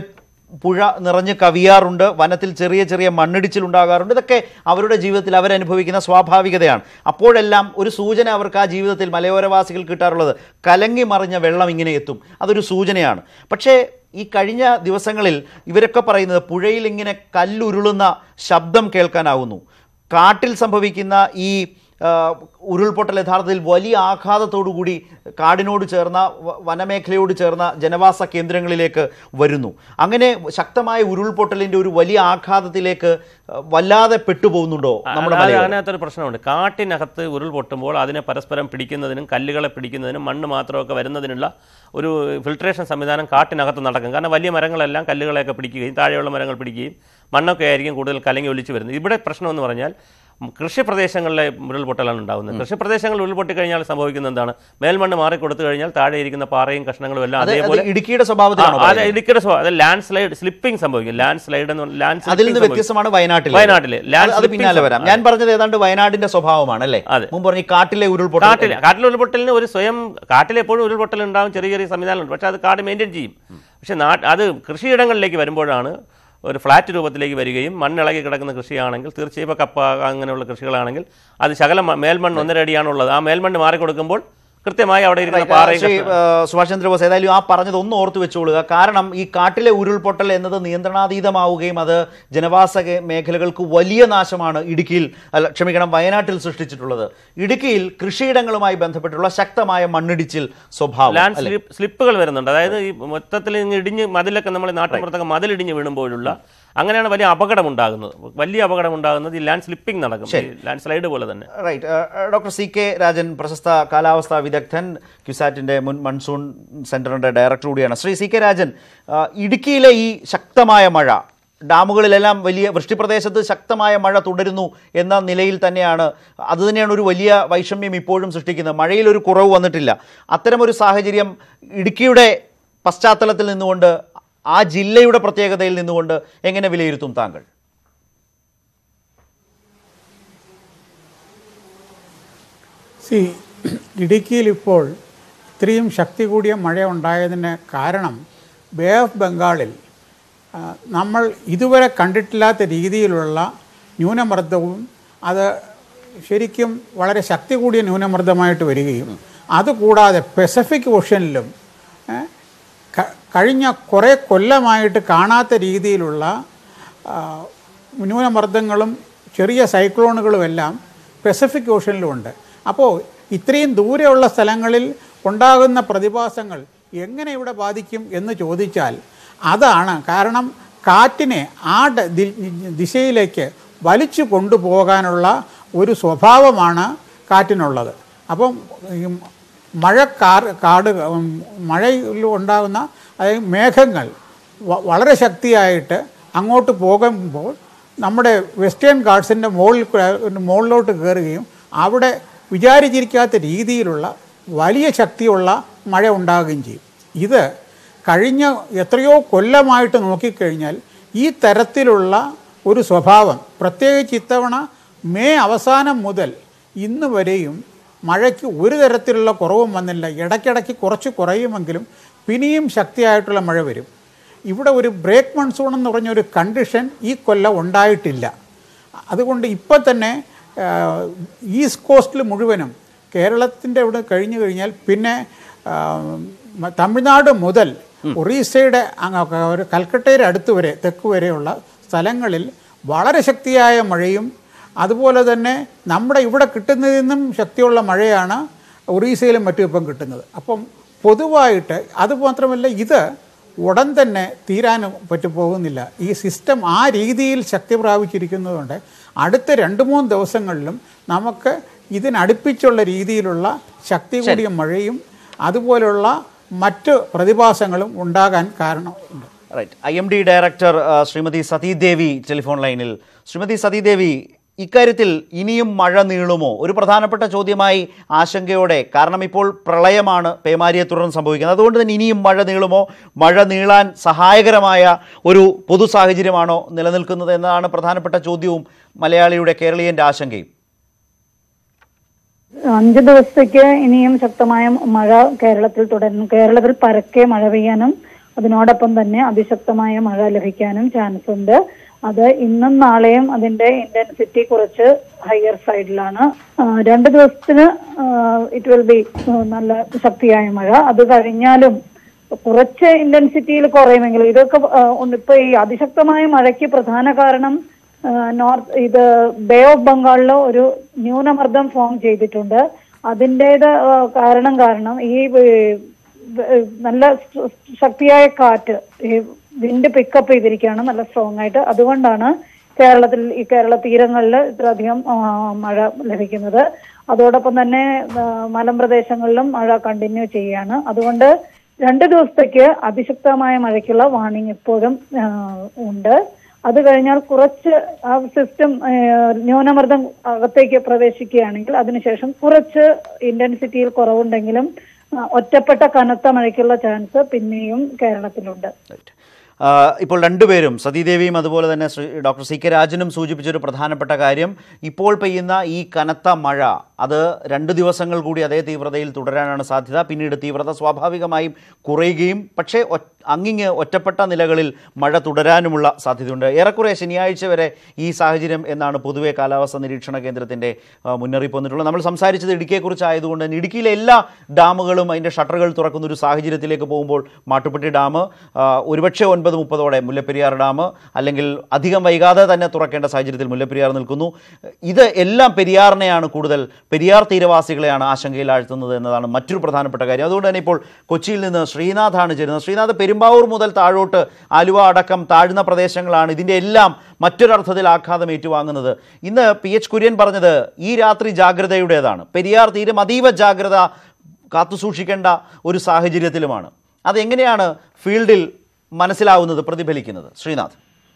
പുഴ നിറഞ്ഞ് കവിയാറുണ്ട് വനത്തിൽ ചെറിയ ചെറിയ മണ്ണിടിച്ചിൽ ഉണ്ടാകാറുണ്ട് ഇതൊക്കെ അവരുടെ ജീവിതത്തിൽ അവരനുഭവിക്കുന്ന സ്വാഭാവികതയാണ് അപ്പോഴെല്ലാം ഒരു സൂചന അവർക്ക് ആ ജീവിതത്തിൽ മലയോരവാസികൾ കിട്ടാറുള്ളത് കലങ്ങി മറിഞ്ഞ വെള്ളം ഇങ്ങനെ എത്തും അതൊരു സൂചനയാണ് പക്ഷേ ഈ കഴിഞ്ഞ ദിവസങ്ങളിൽ ഇവരൊക്കെ പറയുന്നത് പുഴയിൽ ഇങ്ങനെ കല്ലുരുളുന്ന ശബ്ദം കേൾക്കാനാവുന്നു കാട്ടിൽ സംഭവിക്കുന്ന ഈ ആ, ഉരുൾപൊട്ടൽ യഥാർത്ഥത്തിൽ വലിയ ആഘാതത്തോടു കൂടി കാടിനോട് ചേർന്ന വ- വനമേഖലയോട് ചേർന്ന ജനവാസ കേന്ദ്രങ്ങളിലേക്ക് വരുന്നു അങ്ങനെ ശക്തമായ ഉരുൾപൊട്ടലിൻ്റെ ഒരു വലിയ ആഘാതത്തിലേക്ക് ആ, വല്ലാതെ പെട്ടുപോകുന്നുണ്ടോ നമ്മുടെ അത് മലയോരം അതിനകത്തൊരു പ്രശ്നമുണ്ട് കാട്ടിനകത്ത് ഉരുൾ പൊട്ടുമ്പോൾ അതിനെ പരസ്പരം പിടിക്കുന്നതിനും കല്ലുകളെ പിടിക്കുന്നതിനും മണ്ണ് മാത്രമൊക്കെ വരുന്നതിനുള്ള ഒരു ഫിൽട്രേഷൻ സംവിധാനം കാട്ടിനകത്ത് നടക്കും കാരണം വലിയ മരങ്ങളെല്ലാം കല്ലുകളെയൊക്കെ പിടിക്കുകയും താഴെയുള്ള മരങ്ങൾ പിടിക്കുകയും മണ്ണൊക്കെ ആയിരിക്കും കൂടുതൽ കലങ്ങി ഒലിച്ചു വരുന്നത് ഇവിടെ പ്രശ്നമെന്ന് പറഞ്ഞാൽ ഉം, കൃഷി പ്രദേശങ്ങളിലെ ഉരുൾപൊട്ടലാണ് ഉണ്ടാകുന്നത് കൃഷി പ്രദേശങ്ങളിൽ ഉരുൾപൊട്ടി കഴിഞ്ഞാൽ സംഭവിക്കുന്നത് എന്താണ് മേൽമണ്ണ് മാറി കൊടുത്തു കഴിഞ്ഞാൽ താഴെ ഇരിക്കുന്ന പാറയും കഷ്ണങ്ങളും എല്ലാം അത് അത് അതേപോലെ ഇടുക്കിയുടെ സ്വഭാവത്തിലാണോ ആ, അത് പറയുന്നത്? ഇടുക്കിയുടെ സ്വഭാവം അത് ലാൻഡ് സ്ലൈഡ് സ്ലിപ്പിംഗ് സംഭവിക്കും ലാൻഡ് സ്ലൈഡ് എന്ന് ലാൻഡ് അതിൽ നിന്ന് വ്യത്യസ്തമാണ് വയനാട്ടിൽ വയനാട്ടിലെ land അത് പിന്നാലെ slipping വരാം ഞാൻ പറഞ്ഞത് ഏതാണ്ട് വയനാടിന്റെ സ്വഭാവമാണ് അല്ലേ അതെ. മുമ്പ് പറഞ്ഞ ഈ കാട്ടിലെ ഉരുൾപൊട്ടൽ കാട്ടിൽ കാട്ടിൽ ഉരുൾപൊട്ടലിന് ഒരു സ്വയം കാട്ടിൽ എപ്പോഴും ഉരുൾപൊട്ടൽ ഉണ്ടാവും ചെറിയ ചെറിയ സംവിധാനമുണ്ട് പക്ഷേ അത് കാട് മെയിൻറ്റെയിൻ ചെയ്യും പക്ഷേ നാ അത് കൃഷിയിടങ്ങളിലേക്ക് വരുമ്പോഴാണ് ഒരു ഫ്ലാറ്റ് രൂപത്തിലേക്ക് വരികയും മണ്ണിളകി കിടക്കുന്ന കൃഷിയാണെങ്കിൽ തീർച്ചയായും ഇപ്പോൾ കപ്പ അങ്ങനെയുള്ള കൃഷികളാണെങ്കിൽ അത് ശകലം മ- മേൽമണ്ണ് ഒന്നര അടിയാണുള്ളത് ആ മേൽമണ്ണ് മാറിക്കൊടുക്കുമ്പോൾ കൃത്യമായി അവിടെ ഇരിക്കുന്ന പാറയും ശ്രീ കഷ്ണ- ആ, സുഭാഷ് ചന്ദ്രബോസ് ഏതായാലും ആ പറഞ്ഞത് ഒന്ന് ഓർത്തു വെച്ചോളുക കാരണം ഈ കാട്ടിലെ ഉരുൾപൊട്ടൽ എന്നത് നിയന്ത്രണാതീതമാവുകയും അത് ജനവാസ കേ- മേഖലകൾക്ക് വലിയ നാശമാണ് ഇടുക്കിയിൽ അല്ല ക്ഷമിക്കണം വയനാട്ടിൽ സൃഷ്ടിച്ചിട്ടുള്ളത് ഇടുക്കിയിൽ കൃഷിയിടങ്ങളുമായി ബന്ധപ്പെട്ടുള്ള ശക്തമായ മണ്ണിടിച്ചിൽ സ്വഭാവം ലാൻഡ് അല്ലേ? സ്ലിപ്പ് സ്ലിപ്പുകൾ വരുന്നുണ്ട് അതായത് ഈ മൊത്തത്തിൽ ഇങ്ങ് ഇടിഞ്ഞ് മതിലൊക്കെ നമ്മൾ നാട്ടിൻപുറത്തൊക്കെ മതിലിടിഞ്ഞ് വീഴുമ്പോഴുള്ള അങ്ങനെയാണ് വലിയ അപകടം ഉണ്ടാകുന്നത് വലിയ അപകടം ഉണ്ടാകുന്നത് ഈ ലാൻഡ് സ്ലിപ്പിംഗ് നടക്കും ഈ ലാൻഡ് സ്ലൈഡ് പോലെ തന്നെ right doctor C K Rajan പ്രശസ്ത കാലാവസ്ഥാ വിദഗ്ധൻ ക്യുസാറ്റിൻ്റെ മുൻ മൺസൂൺ സെന്ററിന്റെ ഡയറക്ടർ കൂടിയാണ് ശ്രീ സി കെ രാജൻ ആ, ഇടുക്കിയിലെ ഈ ശക്തമായ മഴ ഡാമുകളിലെല്ലാം വലിയ വൃഷ്ടിപ്രദേശത്ത് ശക്തമായ മഴ തുടരുന്നു എന്ന നിലയിൽ തന്നെയാണ് അത് തന്നെയാണ് ഒരു വലിയ വൈഷമ്യം ഇപ്പോഴും സൃഷ്ടിക്കുന്നത് മഴയിൽ ഒരു കുറവ് വന്നിട്ടില്ല അത്തരമൊരു സാഹചര്യം ഇടുക്കിയുടെ പശ്ചാത്തലത്തിൽ നിന്നുകൊണ്ട് ആ ജില്ലയുടെ പ്രത്യേകതയിൽ നിന്നുകൊണ്ട് എങ്ങനെ വിലയിരുത്തും താങ്കൾ സി ഇടുക്കിയിൽ ഇപ്പോൾ ഇത്രയും ശക്തി കൂടിയ മഴ ഉണ്ടായതിന് കാരണം ബേ ഓഫ് ബംഗാളിൽ ആ, നമ്മൾ ഇതുവരെ കണ്ടിട്ടില്ലാത്ത രീതിയിലുള്ള ന്യൂനമർദ്ദവും അത് ശരിക്കും വളരെ ശക്തി കൂടിയ ന്യൂനമർദ്ദമായിട്ട് വരികയും അതുകൂടാതെ പെസഫിക് ഓഷ്യനിലും ഏ, ക- കഴിഞ്ഞ കുറേ കൊല്ലമായിട്ട് കാണാത്ത രീതിയിലുള്ള ആ, ന്യൂനമർദ്ദങ്ങളും ചെറിയ സൈക്ലോണുകളുമെല്ലാം പെസഫിക് ഓഷനിലുമുണ്ട് അപ്പോൾ ഇത്രയും ദൂരെയുള്ള സ്ഥലങ്ങളിൽ ഉണ്ടാകുന്ന പ്രതിഭാസങ്ങൾ എങ്ങനെ ഇവിടെ ബാധിക്കും എന്ന് ചോദിച്ചാൽ അതാണ് കാരണം കാറ്റിനെ ആ ഡ- ദി- ദിശയിലേക്ക് വലിച്ചു കൊണ്ടുപോകാനുള്ള ഒരു സ്വഭാവമാണ് കാറ്റിനുള്ളത് അപ്പം ഈ മഴ കാർ കാട് ഉം, മഴയിൽ ഉണ്ടാകുന്ന അതായത് മേഘങ്ങൾ വ- വളരെ ശക്തിയായിട്ട് അങ്ങോട്ട് പോകുമ്പോൾ നമ്മുടെ വെസ്റ്റേൺ ഗാർഡ്സിൻ്റെ മുകളിൽ കൂടെ- മുകളിലോട്ട് കയറുകയും അവിടെ വിചാരിച്ചിരിക്കാത്ത രീതിയിലുള്ള വലിയ ശക്തിയുള്ള മഴ ഉണ്ടാകുകയും ചെയ്യും ഇത് കഴിഞ്ഞ എത്രയോ കൊല്ലമായിട്ട് നോക്കിക്കഴിഞ്ഞാൽ ഈ തരത്തിലുള്ള ഒരു സ്വഭാവം പ്രത്യേകിച്ച് ഇത്തവണ മെയ് അവസാനം മുതൽ ഇന്ന് വരെയും മഴയ്ക്ക് ഒരു തരത്തിലുള്ള കുറവും വന്നില്ല ഇടയ്ക്കിടയ്ക്ക് കുറച്ച് കുറയുമെങ്കിലും പിന്നെയും ശക്തിയായിട്ടുള്ള മഴ വരും ഇവിടെ ഒരു ബ്രേക്ക് മൺസൂൺ എന്ന് പറഞ്ഞൊരു കണ്ടീഷൻ ഈ കൊല്ലം ഉണ്ടായിട്ടില്ല അതുകൊണ്ട് ഇപ്പോൾ തന്നെ ആ, ഈസ്റ്റ് കോസ്റ്റിൽ മുഴുവനും കേരളത്തിൻ്റെ ഇവിടെ കഴിഞ്ഞു കഴിഞ്ഞാൽ പിന്നെ ആ, മ- തമിഴ്നാട് മുതൽ ഒറീസയുടെ അങ്ങ് ഒരു കൽക്കട്ടയുടെ അടുത്ത് വരെ തെക്ക് വരെയുള്ള സ്ഥലങ്ങളിൽ വളരെ ശക്തിയായ മഴയും അതുപോലെ തന്നെ നമ്മുടെ ഇവിടെ കിട്ടുന്നതിൽ നിന്നും ശക്തിയുള്ള മഴയാണ് ഒറീസയിലും മറ്റും ഇപ്പം കിട്ടുന്നത് അപ്പം പൊതുവായിട്ട് അതുമാത്രമല്ല ഇത് ഉടൻ തന്നെ തീരാനും പറ്റു പോകുന്നില്ല ഈ സിസ്റ്റം ആ രീതിയിൽ ശക്തി പ്രാപിച്ചിരിക്കുന്നതുകൊണ്ട് അടുത്ത രണ്ട് മൂന്ന് ദിവസങ്ങളിലും നമുക്ക് ഇതിനടുപ്പിച്ചുള്ള രീതിയിലുള്ള ശക്തി കൂടിയ മഴയും അതുപോലുള്ള മറ്റ് പ്രതിഭാസങ്ങളും ഉണ്ടാകാൻ കാരണമുണ്ട് right I M D director ആ, ശ്രീമതി സതീദേവി ടെലിഫോൺ ലൈനിൽ ശ്രീമതി സതീദേവി ഇക്കാര്യത്തിൽ ഇനിയും മഴ നീളുമോ ഒരു പ്രധാനപ്പെട്ട ചോദ്യമായി ആശങ്കയോടെ കാരണം ഇപ്പോൾ പ്രളയമാണ് പേമാരിയെ തുടർന്ന് സംഭവിക്കുന്നത് അതുകൊണ്ട് തന്നെ ഇനിയും മഴ നീളുമോ മഴ നീളാൻ സഹായകരമായ ഒരു പൊതു സാഹചര്യമാണോ നിലനിൽക്കുന്നത് എന്നതാണ് പ്രധാനപ്പെട്ട ചോദ്യവും മലയാളിയുടെ കേരളീയൻ്റെ ആശങ്കയും അഞ്ച് ദിവസത്തേക്ക് ഇനിയും ശക്തമായ മഴ കേരളത്തിൽ തുടരുന്നു കേരളത്തിൽ പരക്കെ മഴ പെയ്യാനും അതിനോടൊപ്പം തന്നെ അതിശക്തമായ മഴ ലഭിക്കാനും ചാൻസ് ഉണ്ട് അത് ഇന്നും നാളെയും അതിന്റെ ഇന്റൻസിറ്റി കുറച്ച് ഹയർ സൈഡിലാണ് ആ, രണ്ട് ദിവസത്തിന് ഇറ്റ് വിൽ ബി നല്ല ശക്തിയായ മഴ അത് കഴിഞ്ഞാലും കുറച്ച് ഇന്റൻസിറ്റിയിൽ കുറയുമെങ്കിലും ഇതൊക്കെ ആ, ഉണ്ട്. ഇപ്പൊ ഈ അതിശക്തമായ മഴയ്ക്ക് പ്രധാന കാരണം നോർത്ത് ഇത് ബേ ഓഫ് ബംഗാളിൽ ഒരു ന്യൂനമർദ്ദം ഫോം ചെയ്തിട്ടുണ്ട് അതിൻ്റെത് കാരണം കാരണം ഈ ഏഹ്, ഏഹ്, നല്ല സ് ശക്തിയായ കാറ്റ് ഈ വിൻഡ് പിക്കപ്പ് ചെയ്തിരിക്കുകയാണ് നല്ല സ്ട്രോങ് ആയിട്ട് അതുകൊണ്ടാണ് കേരളത്തിൽ ഈ കേരള തീരങ്ങളിൽ ഇത്രയധികം ആ, മഴ ലഭിക്കുന്നത് അതോടൊപ്പം തന്നെ ആ, മലമ്പ്രദേശങ്ങളിലും മഴ കണ്ടിന്യൂ ചെയ്യുകയാണ് അതുകൊണ്ട് രണ്ട് ദിവസത്തേക്ക് അതിശക്തമായ മഴയ്ക്കുള്ള വാർണിംഗ് ഇപ്പോഴും ആ, ഉണ്ട് അത് കഴിഞ്ഞാൽ കുറച്ച് ആ സിസ്റ്റം ന്യൂനമർദ്ദം അകത്തേക്ക് പ്രവേശിക്കുകയാണെങ്കിൽ അതിനുശേഷം കുറച്ച് ഇന്റൻസിറ്റിയിൽ കുറവുണ്ടെങ്കിലും ആ, ഒറ്റപ്പെട്ട കനത്ത മഴയ്ക്കുള്ള ചാൻസ് പിന്നെയും കേരളത്തിലുണ്ട് ആ, ഇപ്പോൾ രണ്ടുപേരും സതീദേവിയും അതുപോലെ തന്നെ ശ്രീ ഡോക്ടർ സി കെ രാജനും സൂചിപ്പിച്ചൊരു പ്രധാനപ്പെട്ട കാര്യം ഇപ്പോൾ പെയ്യുന്ന ഈ കനത്ത മഴ അത് രണ്ട് ദിവസങ്ങൾ കൂടി അതേ തീവ്രതയിൽ തുടരാനാണ് സാധ്യത പിന്നീട് തീവ്രത സ്വാഭാവികമായും കുറയുകയും പക്ഷേ ഒ- അങ്ങിങ്ങ് ഒറ്റപ്പെട്ട നിലകളിൽ മഴ തുടരാനുമുള്ള സാധ്യതയുണ്ട് ഏറെക്കുറെ ശനിയാഴ്ച വരെ ഈ സാഹചര്യം എന്നാണ് പൊതുവെ കാലാവസ്ഥാ നിരീക്ഷണ കേന്ദ്രത്തിൻ്റെ ആ, മുന്നറിയിപ്പ് വന്നിട്ടുള്ളത് നമ്മൾ സംസാരിച്ചത് ഇടുക്കിയെക്കുറിച്ച് ആയതുകൊണ്ട് തന്നെ ഇടുക്കിയിലെ എല്ലാ ഡാമുകളും അതിൻ്റെ ഷട്ടറുകൾ തുറക്കുന്ന ഒരു സാഹചര്യത്തിലേക്ക് പോകുമ്പോൾ മാട്ടുപ്പെട്ടി ഡാം ആ, ഒരുപക്ഷെ ഒൻപത് മുപ്പതോടെ മുല്ലപ്പെരിയാർ ഡാം അല്ലെങ്കിൽ അധികം വൈകാതെ തന്നെ തുറക്കേണ്ട സാഹചര്യത്തിൽ മുല്ലപ്പെരിയാർ നിൽക്കുന്നു ഇത് എല്ലാം പെരിയാറിനെയാണ് കൂടുതൽ പെരിയാർ തീരവാസികളെയാണ് ആശങ്കയിലാഴ്ത്തുന്നത് എന്നതാണ് മറ്റൊരു പ്രധാനപ്പെട്ട കാര്യം അതുകൊണ്ട് തന്നെ ഇപ്പോൾ കൊച്ചിയിൽ നിന്ന് ശ്രീനാഥാണ് ചേരുന്നത് ശ്രീനാഥ് പെരുമ്പാവൂർ മുതൽ താഴോട്ട് ആലുവ അടക്കം താഴ്ന്ന പ്രദേശങ്ങളാണ് ഇതിൻ്റെ എല്ലാം മറ്റൊരർത്ഥത്തിൽ ആഘാതം ഏറ്റുവാങ്ങുന്നത് ഇന്ന് പി എച്ച് കുര്യൻ പറഞ്ഞത് ഈ രാത്രി ജാഗ്രതയുടേതാണ് പെരിയാർ തീരം അതീവ ജാഗ്രത കാത്തുസൂക്ഷിക്കേണ്ട ഒരു സാഹചര്യത്തിലുമാണ് അതെങ്ങനെയാണ് ഫീൽഡിൽ മനസ്സിലാവുന്നത് പ്രതിഫലിക്കുന്നത് ശ്രീനാഥ്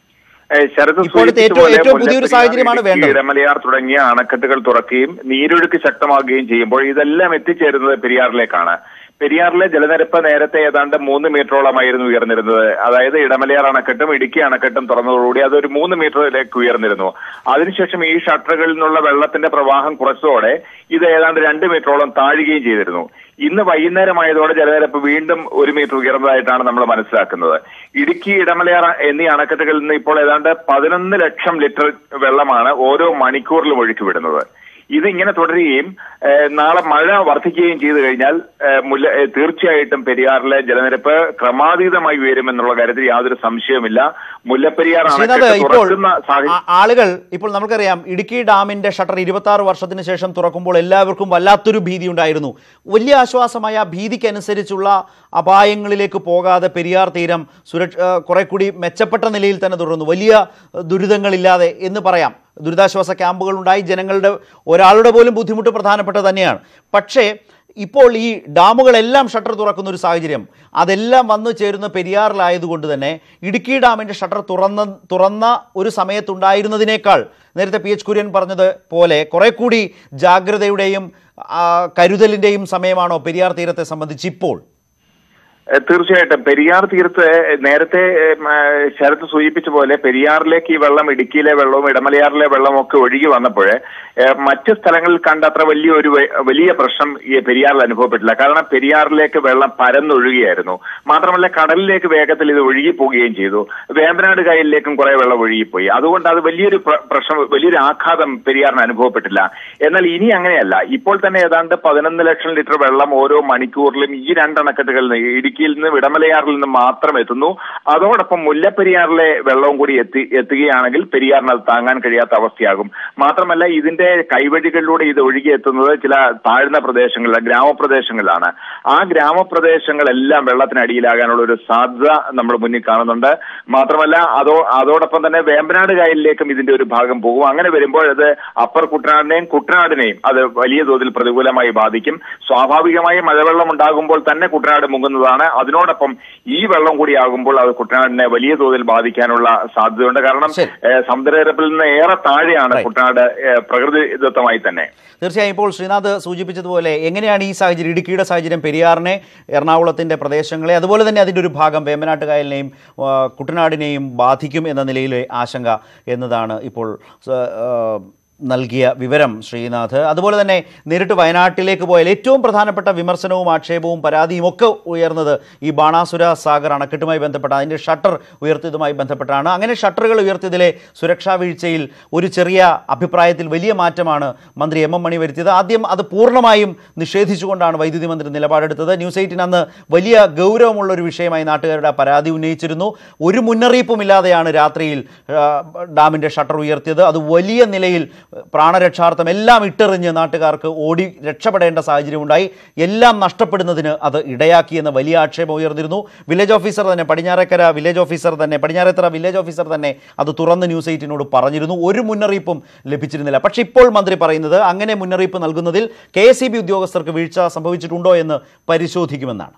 ഏഹ് ശരത് ഇപ്പോഴത്തെ ഏറ്റവും- സൂചിപ്പിച്ച പോലെ ഏറ്റവും പുതിയൊരു മുല്ലപ്പെരിയാർ, സാഹചര്യമാണ് ഇടുക്കി, വേണ്ടത്. ഇടമലയാർ തുടങ്ങിയ അണക്കെട്ടുകൾ തുറക്കുകയും നീരൊഴുക്ക് ശക്തമാകുകയും ചെയ്യുമ്പോൾ ഇതെല്ലാം എത്തിച്ചേരുന്നത് പെരിയാറിലേക്കാണ് പെരിയാറിലെ ജലനിരപ്പ് നേരത്തെ ഏതാണ്ട് മൂന്ന് മീറ്ററോളമായിരുന്നു ഉയർന്നിരുന്നത് അതായത് ഇടമലയാർ അണക്കെട്ടും ഇടുക്കി അണക്കെട്ടും തുറന്നതോടുകൂടി അതൊരു മൂന്ന് മീറ്ററിലേക്ക് ഉയർന്നിരുന്നു അതിനുശേഷം ഈ ഷട്ടറുകളിൽ നിന്നുള്ള വെള്ളത്തിന്റെ പ്രവാഹം കുറച്ചതോടെ ഇത് ഏതാണ്ട് രണ്ട് മീറ്ററോളം താഴുകയും ചെയ്തിരുന്നു ഇന്ന് വൈകുന്നേരമായതോടെ ജലനിരപ്പ് വീണ്ടും ഒരു മീറ്റർ ഉയർന്നതായിട്ടാണ് നമ്മൾ മനസ്സിലാക്കുന്നത് ഇടുക്കി ഇടമലയാർ എന്നീ അണക്കെട്ടുകളിൽ നിന്ന് ഇപ്പോൾ ഏതാണ്ട് പതിനൊന്ന് ലക്ഷം ലിറ്റർ വെള്ളമാണ് ഓരോ മണിക്കൂറിലും ഒഴുക്കി വിടുന്നത് ഇത് ഇങ്ങനെ തുടരുകയും ഏഹ്, നാളെ മഴ വർദ്ധിക്കുകയും ചെയ്തു കഴിഞ്ഞാൽ ഏഹ്, മുല്ല ഏഹ്, തീർച്ചയായിട്ടും പെരിയാറിലെ ജലനിരപ്പ് ക്രമാതീതമായി ഉയരുമെന്നുള്ള കാര്യത്തിൽ യാതൊരു സംശയവുമില്ല മുല്ലപ്പെരിയാർ ശ്രീനാഥ് അണക്കെട്ട് ഇപ്പോൾ തുറക്കുന്ന സാഹചര്യം ആ- ആളുകൾ ഇപ്പോൾ നമുക്കറിയാം ഇടുക്കി ഡാമിന്റെ ഷട്ടർ ഇരുപത്തി ആറ് വർഷത്തിന് ശേഷം തുറക്കുമ്പോൾ എല്ലാവർക്കും വല്ലാത്തൊരു ഭീതി ഉണ്ടായിരുന്നു വലിയ ആശ്വാസമായ ആ ഭീതിക്കനുസരിച്ചുള്ള അപായങ്ങളിലേക്ക് പോകാതെ പെരിയാർ തീരം സുരക്ഷ ആ, കുറെ കൂടി മെച്ചപ്പെട്ട നിലയിൽ തന്നെ തുടർന്നു വലിയ ആ, ദുരിതങ്ങളില്ലാതെ എന്ന് പറയാം ദുരിതാശ്വാസ ക്യാമ്പുകൾ ഉണ്ടായി ജനങ്ങളുടെ ഒരാളുടെ പോലും ബുദ്ധിമുട്ട് പ്രധാനപ്പെട്ടത് തന്നെയാണ് പക്ഷേ ഇപ്പോൾ ഈ ഡാമുകളെല്ലാം ഷട്ടർ തുറക്കുന്ന ഒരു സാഹചര്യം അതെല്ലാം വന്നു ചേരുന്ന പെരിയാറിലായതുകൊണ്ട് തന്നെ ഇടുക്കി ഡാമിൻ്റെ ഷട്ടർ തുറന്ന തുറന്ന ഒരു സമയത്തുണ്ടായിരുന്നതിനേക്കാൾ നേരത്തെ പി എച്ച് കുര്യൻ പറഞ്ഞത് പോലെ കുറെ കൂടി ജാഗ്രതയുടെയും ആ, കരുതലിൻ്റെയും സമയമാണോ പെരിയാർ തീരത്തെ സംബന്ധിച്ച് ഇപ്പോൾ ഏഹ് തീർച്ചയായിട്ടും പെരിയാർ തീരത്ത് നേരത്തെ ഏഹ്, ഏഹ്, ശരത്ത് സൂചിപ്പിച്ച പോലെ പെരിയാറിലേക്ക് ഈ വെള്ളം ഇടുക്കിയിലെ വെള്ളവും ഇടമലയാറിലെ വെള്ളവും ഒക്കെ ഒഴുകി വന്നപ്പോൾ ഏഹ്, മറ്റ് സ്ഥലങ്ങളിൽ കണ്ട അത്ര വലിയൊരു വ- വലിയ പ്രശ്നം ഈ പെരിയാറിൽ അനുഭവപ്പെട്ടില്ല കാരണം പെരിയാറിലേക്ക് വെള്ളം പരന്നൊഴുകിയായിരുന്നു മാത്രമല്ല കടലിലേക്ക് വേഗത്തിൽ ഇത് ഒഴുകി പോവുകയും ചെയ്തു വേമ്പനാട് കായലിലേക്കും കുറെ വെള്ളം ഒഴുകിപ്പോയി അതുകൊണ്ട് അത് വലിയൊരു പ്ര- പ്രശ്നം വലിയൊരു ആഘാതം പെരിയാറിന് അനുഭവപ്പെട്ടില്ല എന്നാൽ ഇനി അങ്ങനെയല്ല ഇപ്പോൾ തന്നെ ഏതാണ്ട് പതിനൊന്ന് ലക്ഷം ലിറ്റർ വെള്ളം ഓരോ മണിക്കൂറിലും ഈ രണ്ടണക്കെട്ടുകളിൽ നിന്ന് ഇടുക്കിയിൽ നിന്ന് ഇടമലയാറിൽ നിന്ന് മാത്രം എത്തുന്നു അതോടൊപ്പം മുല്ലപ്പെരിയാറിലെ വെള്ളവും കൂടി എത്തി എത്തുകയാണെങ്കിൽ പെരിയാറിന് അത് താങ്ങാൻ കഴിയാത്ത അവസ്ഥയാകും മാത്രമല്ല ഇതിന്റെ കൈവഴികളിലൂടെ ഇത് ഒഴുകി എത്തുന്നത് ചില താഴ്ന്ന പ്രദേശങ്ങളിലെ ഗ്രാമപ്രദേശങ്ങളിലാണ് ആ ഗ്രാമപ്രദേശങ്ങളെല്ലാം വെള്ളത്തിനടിയിലാകാനുള്ള ഒരു സാധ്യത നമ്മൾ മുന്നിൽ കാണുന്നുണ്ട് മാത്രമല്ല അതോ അതോടൊപ്പം തന്നെ വേമ്പനാട് കായലിലേക്കും ഇതിന്റെ ഒരു ഭാഗം പോകും അങ്ങനെ വരുമ്പോൾ അത് അപ്പർ കുട്ടനാടിനെയും കുട്ടനാടിനെയും അത് വലിയ തോതിൽ പ്രതികൂലമായി ബാധിക്കും സ്വാഭാവികമായി മഴവെള്ളം ഉണ്ടാകുമ്പോൾ തന്നെ കുട്ടനാട് മുങ്ങുന്നതാണ് അതിനോടൊപ്പം ഈ വെള്ളം കൂടി ആകുമ്പോൾ അത് കുട്ടനാടിനെ വലിയ തോതിൽ ബാധിക്കാനുള്ള സാധ്യതയുണ്ട് കാരണം ഏഹ്, സമുദ്രനിരപ്പിൽ നിന്ന് ഏറെ താഴെയാണ് കുട്ടനാട് ഏഹ്, പ്രകൃതിദത്തമായി തന്നെ തീർച്ചയായും ഇപ്പോൾ ശ്രീനാഥ് സൂചിപ്പിച്ചതുപോലെ എങ്ങനെയാണ് ഈ സാഹചര്യം ഇടുക്കിയുടെ സാഹചര്യം പെരിയാറിനെ എറണാകുളത്തിൻ്റെ പ്രദേശങ്ങളെ അതുപോലെ തന്നെ അതിൻ്റെ ഒരു ഭാഗം വേമ്പനാട്ട് കായലിനെയും ആ, കുട്ടനാടിനെയും ബാധിക്കും എന്ന നിലയിലെ ആശങ്ക എന്നതാണ് ഇപ്പോൾ സ- ആ, നൽകിയ വിവരം ശ്രീനാഥ് അതുപോലെ തന്നെ നേരിട്ട് വയനാട്ടിലേക്ക് പോയാൽ ഏറ്റവും പ്രധാനപ്പെട്ട വിമർശനവും ആക്ഷേപവും പരാതിയും ഒക്കെ ഉയർന്നത് ഈ ബാണാസുര സാഗർ അണക്കെട്ടുമായി ബന്ധപ്പെട്ട അതിൻ്റെ ഷട്ടർ ഉയർത്തിയതുമായി ബന്ധപ്പെട്ടാണ് അങ്ങനെ ഷട്ടറുകൾ ഉയർത്തിയതിലെ സുരക്ഷാ വീഴ്ചയിൽ ഒരു ചെറിയ അഭിപ്രായത്തിൽ വലിയ മാറ്റമാണ് മന്ത്രി എം എം മണി വരുത്തിയത് ആദ്യം അത് പൂർണ്ണമായും നിഷേധിച്ചുകൊണ്ടാണ് വൈദ്യുതി മന്ത്രി നിലപാടെടുത്തത് ന്യൂസ് എയ്റ്റിന് അന്ന് വലിയ ഗൗരവമുള്ള ഒരു വിഷയമായി നാട്ടുകാരുടെ ആ പരാതി ഉന്നയിച്ചിരുന്നു ഒരു മുന്നറിയിപ്പുമില്ലാതെയാണ് രാത്രിയിൽ ആ, ഡാമിൻ്റെ ഷട്ടർ ഉയർത്തിയത് അത് വലിയ നിലയിൽ പ്രാണരക്ഷാർത്ഥം എല്ലാം ഇട്ടെറിഞ്ഞ് നാട്ടുകാർക്ക് ഓടി രക്ഷപ്പെടേണ്ട സാഹചര്യമുണ്ടായി എല്ലാം നഷ്ടപ്പെടുന്നതിന് അത് ഇടയാക്കിയെന്ന് വലിയ ആക്ഷേപം ഉയർന്നിരുന്നു വില്ലേജ് ഓഫീസർ തന്നെ പടിഞ്ഞാറേക്കര വില്ലേജ് ഓഫീസർ തന്നെ പടിഞ്ഞാറേത്തറ വില്ലേജ് ഓഫീസർ തന്നെ അത് തുറന്ന് ന്യൂസ് എയ്റ്റിനോട് പറഞ്ഞിരുന്നു ഒരു മുന്നറിയിപ്പും ലഭിച്ചിരുന്നില്ല പക്ഷേ ഇപ്പോൾ മന്ത്രി പറയുന്നത് അങ്ങനെ മുന്നറിയിപ്പ് നൽകുന്നതിൽ കെ എസ് ഉദ്യോഗസ്ഥർക്ക് വീഴ്ച സംഭവിച്ചിട്ടുണ്ടോ എന്ന് പരിശോധിക്കുമെന്നാണ്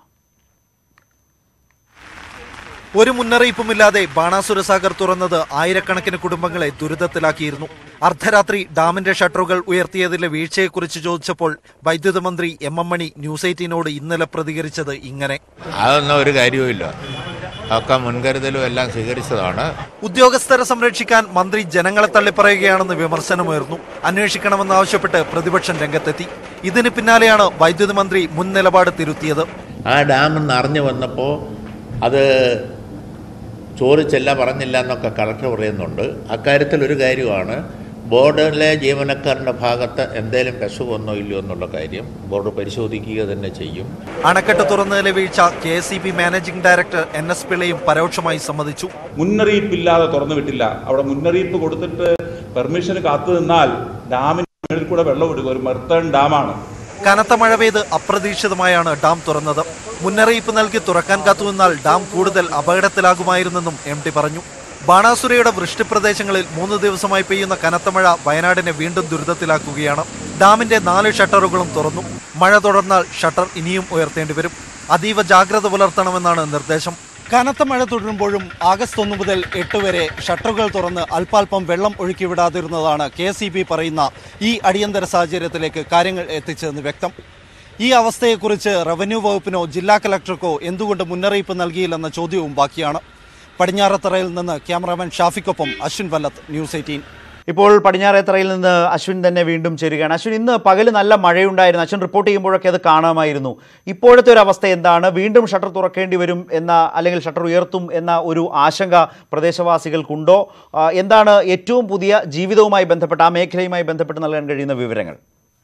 ഒരു മുന്നറിയിപ്പുമില്ലാതെ ബാണാസുര സാഗർ തുറന്നത് ആയിരക്കണക്കിന് കുടുംബങ്ങളെ ദുരിതത്തിലാക്കിയിരുന്നു അർദ്ധരാത്രി ഡാമിന്റെ ഷട്ടറുകൾ ഉയർത്തിയതിലെ വീഴ്ചയെക്കുറിച്ച് ചോദിച്ചപ്പോൾ വൈദ്യുത മന്ത്രി എം എം മണി ന്യൂസ് എയ്റ്റീനോട് ഇന്നലെ പ്രതികരിച്ചത് ഇങ്ങനെ അതൊന്നും ഒരു കാര്യവുമില്ല ഒക്കെ മുൻകരുതലും എല്ലാം സ്വീകരിച്ചതാണ് ഉദ്യോഗസ്ഥരെ സംരക്ഷിക്കാൻ മന്ത്രി ജനങ്ങളെ തള്ളിപ്പറയുകയാണെന്ന് വിമർശനമുയർന്നു അന്വേഷിക്കണമെന്നാവശ്യപ്പെട്ട് പ്രതിപക്ഷം രംഗത്തെത്തി ഇതിന് പിന്നാലെയാണ് വൈദ്യുതി മന്ത്രി മുൻ നിലപാട് തിരുത്തിയത് ആ ഡാം നിറഞ്ഞു വന്നപ്പോൾ അത് ചോദിച്ചില്ല പറഞ്ഞില്ല എന്നൊക്കെ കളക്ടർ പറയുന്നുണ്ട് അക്കാര്യത്തിൽ ഒരു കാര്യമാണ് ബോർഡിലെ ജീവനക്കാരുടെ ഭാഗത്ത് എന്തെങ്കിലും പെശു വന്നോ ഇല്ലയോ എന്നുള്ള കാര്യം ബോർഡ് പരിശോധിക്കുക തന്നെ ചെയ്യും അണക്കെട്ട് തുറന്നതിലെ വീഴ്ച K S managing director N S പിള്ളയും പരോക്ഷമായി സമ്മതിച്ചു മുന്നറിയിപ്പില്ലാതെ തുറന്നു വിട്ടില്ല അവിടെ മുന്നറിയിപ്പ് കൊടുത്തിട്ട് പെർമിഷന് കാത്തു നിന്നാൽ ഡാമിന് മുകളിൽ കൂടെ വെള്ളം വിടുക ഒരു മെർത്തൺ ഡാമാണ് കനത്ത മഴ പെയ്ത് അപ്രതീക്ഷിതമായാണ് ഡാം തുറന്നത് മുന്നറിയിപ്പ് നൽകി തുറക്കാൻ കാത്തുനിന്നാൽ ഡാം കൂടുതൽ അപകടത്തിലാകുമായിരുന്നെന്നും എം ടി പറഞ്ഞു ബാണാസുരയുടെ വൃഷ്ടിപ്രദേശങ്ങളിൽ മൂന്ന് ദിവസമായി പെയ്യുന്ന കനത്ത മഴ വയനാടിനെ വീണ്ടും ദുരിതത്തിലാക്കുകയാണ് ഡാമിന്റെ നാല് ഷട്ടറുകളും തുറന്നു മഴ തുടർന്നാൽ ഷട്ടർ ഇനിയും ഉയർത്തേണ്ടി വരും അതീവ ജാഗ്രത പുലർത്തണമെന്നാണ് നിർദ്ദേശം കനത്ത മഴ തുടരുമ്പോഴും ആഗസ്റ്റ് ഒന്ന് മുതൽ എട്ട് വരെ ഷട്ടറുകൾ തുറന്ന് അല്പാൽപ്പം വെള്ളം ഒഴുക്കിവിടാതിരുന്നതാണ് കെ സി ബി പറയുന്ന ഈ അടിയന്തര സാഹചര്യത്തിലേക്ക് കാര്യങ്ങൾ എത്തിച്ചതെന്ന് വ്യക്തം ഈ അവസ്ഥയെക്കുറിച്ച് റവന്യൂ വകുപ്പിനോ ജില്ലാ കലക്ടർക്കോ എന്തുകൊണ്ട് മുന്നറിയിപ്പ് നൽകിയില്ലെന്ന ചോദ്യവും ബാക്കിയാണ് പടിഞ്ഞാറത്തറയിൽ നിന്ന് ക്യാമറാമാൻ ഷാഫിക്കൊപ്പം അശ്വിൻ വല്ലത്ത് ന്യൂസ് എയ്റ്റീൻ ഇപ്പോൾ പടിഞ്ഞാറേത്തറയിൽ നിന്ന് അശ്വിൻ തന്നെ വീണ്ടും ചേരുകയാണ് അശ്വിൻ ഇന്ന് പകൽ നല്ല മഴയുണ്ടായിരുന്നു അശ്വിൻ റിപ്പോർട്ട് ചെയ്യുമ്പോഴൊക്കെ അത് കാണാമായിരുന്നു ഇപ്പോഴത്തെ ഒരു അവസ്ഥ എന്താണ് വീണ്ടും ഷട്ടർ തുറക്കേണ്ടി വരും എന്ന അല്ലെങ്കിൽ ഷട്ടർ ഉയർത്തും എന്ന ഒരു ആശങ്ക പ്രദേശവാസികൾക്കുണ്ടോ ആ, എന്താണ് ഏറ്റവും പുതിയ ജീവിതവുമായി ബന്ധപ്പെട്ട് ആ മേഖലയുമായി ബന്ധപ്പെട്ട് നൽകാൻ കഴിയുന്ന വിവരങ്ങൾ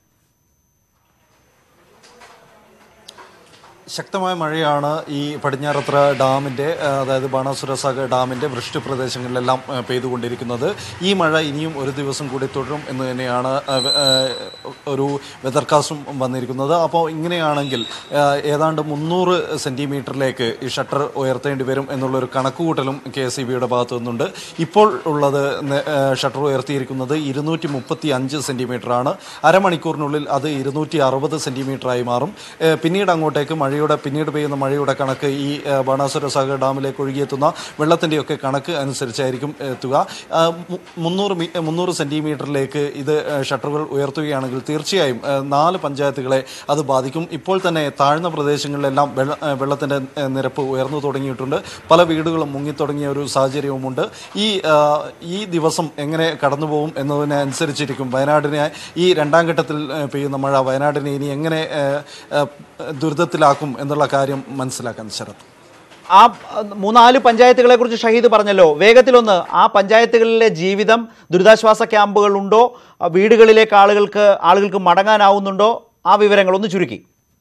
ശക്തമായ മഴയാണ് ഈ പടിഞ്ഞാറത്ര ഡാമിൻ്റെ ആ, അതായത് ബാണാസുര സാഗർ ഡാമിൻ്റെ വൃഷ്ടി പ്രദേശങ്ങളിലെല്ലാം ആ, പെയ്തുകൊണ്ടിരിക്കുന്നത് ഈ മഴ ഇനിയും ഒരു ദിവസം കൂടി തുടരും എന്ന് തന്നെയാണ് ആ, വ- ആ, ഒരു വെതർകാസ്റ്റും വന്നിരിക്കുന്നത് അപ്പോൾ ഇങ്ങനെയാണെങ്കിൽ ആ, ഏതാണ്ട് മുന്നൂറ് സെൻറ്റിമീറ്ററിലേക്ക് ഈ ഷട്ടർ ഉയർത്തേണ്ടി വരും എന്നുള്ളൊരു കണക്കുകൂട്ടലും കെ എസ് ഇ ബിയുടെ ഭാഗത്തു നിന്നുണ്ട് ഇപ്പോൾ ഉള്ളത് നെ- ആ, ഷട്ടർ ഉയർത്തിയിരിക്കുന്നത് ഇരുന്നൂറ്റി മുപ്പത്തി അഞ്ച് സെൻറ്റിമീറ്ററാണ് അരമണിക്കൂറിനുള്ളിൽ അത് ഇരുന്നൂറ്റി അറുപത് സെൻറ്റിമീറ്ററായി മാറും ഏ, പിന്നീട് അങ്ങോട്ടേക്ക് മഴയുടെ പിന്നീട് പെയ്യുന്ന മഴയുടെ കണക്ക് ഈ ഏ, ബാണാസുര സാഗർ ഡാമിലേക്ക് ഒഴുകിയെത്തുന്ന വെള്ളത്തിൻ്റെയൊക്കെ കണക്ക് അനുസരിച്ചായിരിക്കും എത്തുക ആ, മു- മുന്നൂറ് മീ മുന്നൂറ് സെൻറ്റിമീറ്ററിലേക്ക് ഇത് ഏ, ഷട്ടറുകൾ ഉയർത്തുകയാണെങ്കിൽ തീർച്ചയായും ഏ, നാല് പഞ്ചായത്തുകളെ അത് ബാധിക്കും ഇപ്പോൾ തന്നെ താഴ്ന്ന പ്രദേശങ്ങളിലെല്ലാം വെള്ള ഏ, വെള്ളത്തിൻ്റെ ഏ, നിരപ്പ് ഉയർന്നു തുടങ്ങിയിട്ടുണ്ട് പല വീടുകളും മുങ്ങിത്തുടങ്ങിയ ഒരു സാഹചര്യവുമുണ്ട് ഈ ആ, ഈ ദിവസം എങ്ങനെ കടന്നുപോകും എന്നതിനെ അനുസരിച്ചിരിക്കും വയനാടിനെ ഈ രണ്ടാം ഘട്ടത്തിൽ ഏ, പെയ്യുന്ന മഴ വയനാടിനെ ഇനി എങ്ങനെ ഏ, ഏ, ദുരിതത്തിലാക്കും എന്നുള്ള കാര്യം മനസ്സിലാക്കാൻ ശരത് ആ അഹ്, മൂന്നാല് പഞ്ചായത്തുകളെ കുറിച്ച് ഷഹീദ് പറഞ്ഞല്ലോ വേഗത്തിലൊന്ന് ആ പഞ്ചായത്തുകളിലെ ജീവിതം ദുരിതാശ്വാസ ക്യാമ്പുകളുണ്ടോ ആ വീടുകളിലേക്ക് ആളുകൾക്ക് ആളുകൾക്ക് മടങ്ങാനാവുന്നുണ്ടോ ആ വിവരങ്ങൾ ഒന്ന് ചുരുക്കി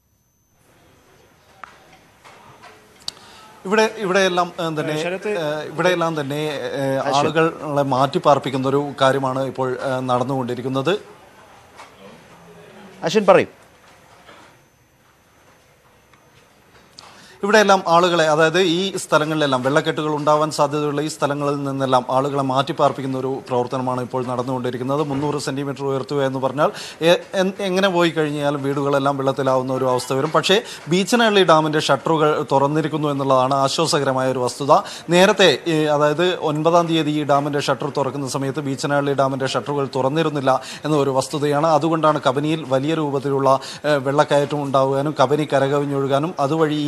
ഇവിടെ ഇവിടെയെല്ലാം ഏ, തന്നെ ഏ, ഇവിടെയെല്ലാം തന്നെ ഏ, ആളുകളെ മാറ്റി പാർപ്പിക്കുന്ന ഒരു കാര്യമാണ് ഇപ്പോൾ ഏ, നടന്നുകൊണ്ടിരിക്കുന്നത് അശ്വിൻ പറയും ഇവിടെയെല്ലാം ആളുകളെ അതായത് ഈ സ്ഥലങ്ങളിലെല്ലാം വെള്ളക്കെട്ടുകൾ ഉണ്ടാവാൻ സാധ്യതയുള്ള ഈ സ്ഥലങ്ങളിൽ നിന്നെല്ലാം ആളുകളെ മാറ്റി പാർപ്പിക്കുന്ന ഒരു പ്രവർത്തനമാണ് ഇപ്പോൾ നടന്നുകൊണ്ടിരിക്കുന്നത് മുന്നൂറ് സെന്റിമീറ്റർ ഉയർത്തുക എന്ന് പറഞ്ഞാൽ എ- എൻ- എങ്ങനെ പോയി കഴിഞ്ഞാലും വീടുകളെല്ലാം വെള്ളത്തിലാവുന്ന ഒരു അവസ്ഥ വരും പക്ഷേ ബീച്ചനഹള്ളി ഡാമിന്റെ ഷട്ടറുകൾ തുറന്നിരിക്കുന്നു എന്നുള്ളതാണ് ആശ്വാസകരമായ ഒരു വസ്തുത നേരത്തെ ഈ അതായത് ഒൻപതാം തീയതി ഈ ഡാമിന്റെ ഷട്ടർ തുറക്കുന്ന സമയത്ത് ബീച്ചനഹള്ളി ഡാമിന്റെ ഷട്ടറുകൾ തുറന്നിരുന്നില്ല എന്ന ഒരു വസ്തുതയാണ് അതുകൊണ്ടാണ് കബനിയിൽ വലിയ രൂപത്തിലുള്ള ഏഹ്, വെള്ളക്കയറ്റം ഉണ്ടാവുകയാനും കബനി കരകവിഞ്ഞൊഴുകാനും അതുവഴി ഈ പഞ്ചായത്ത്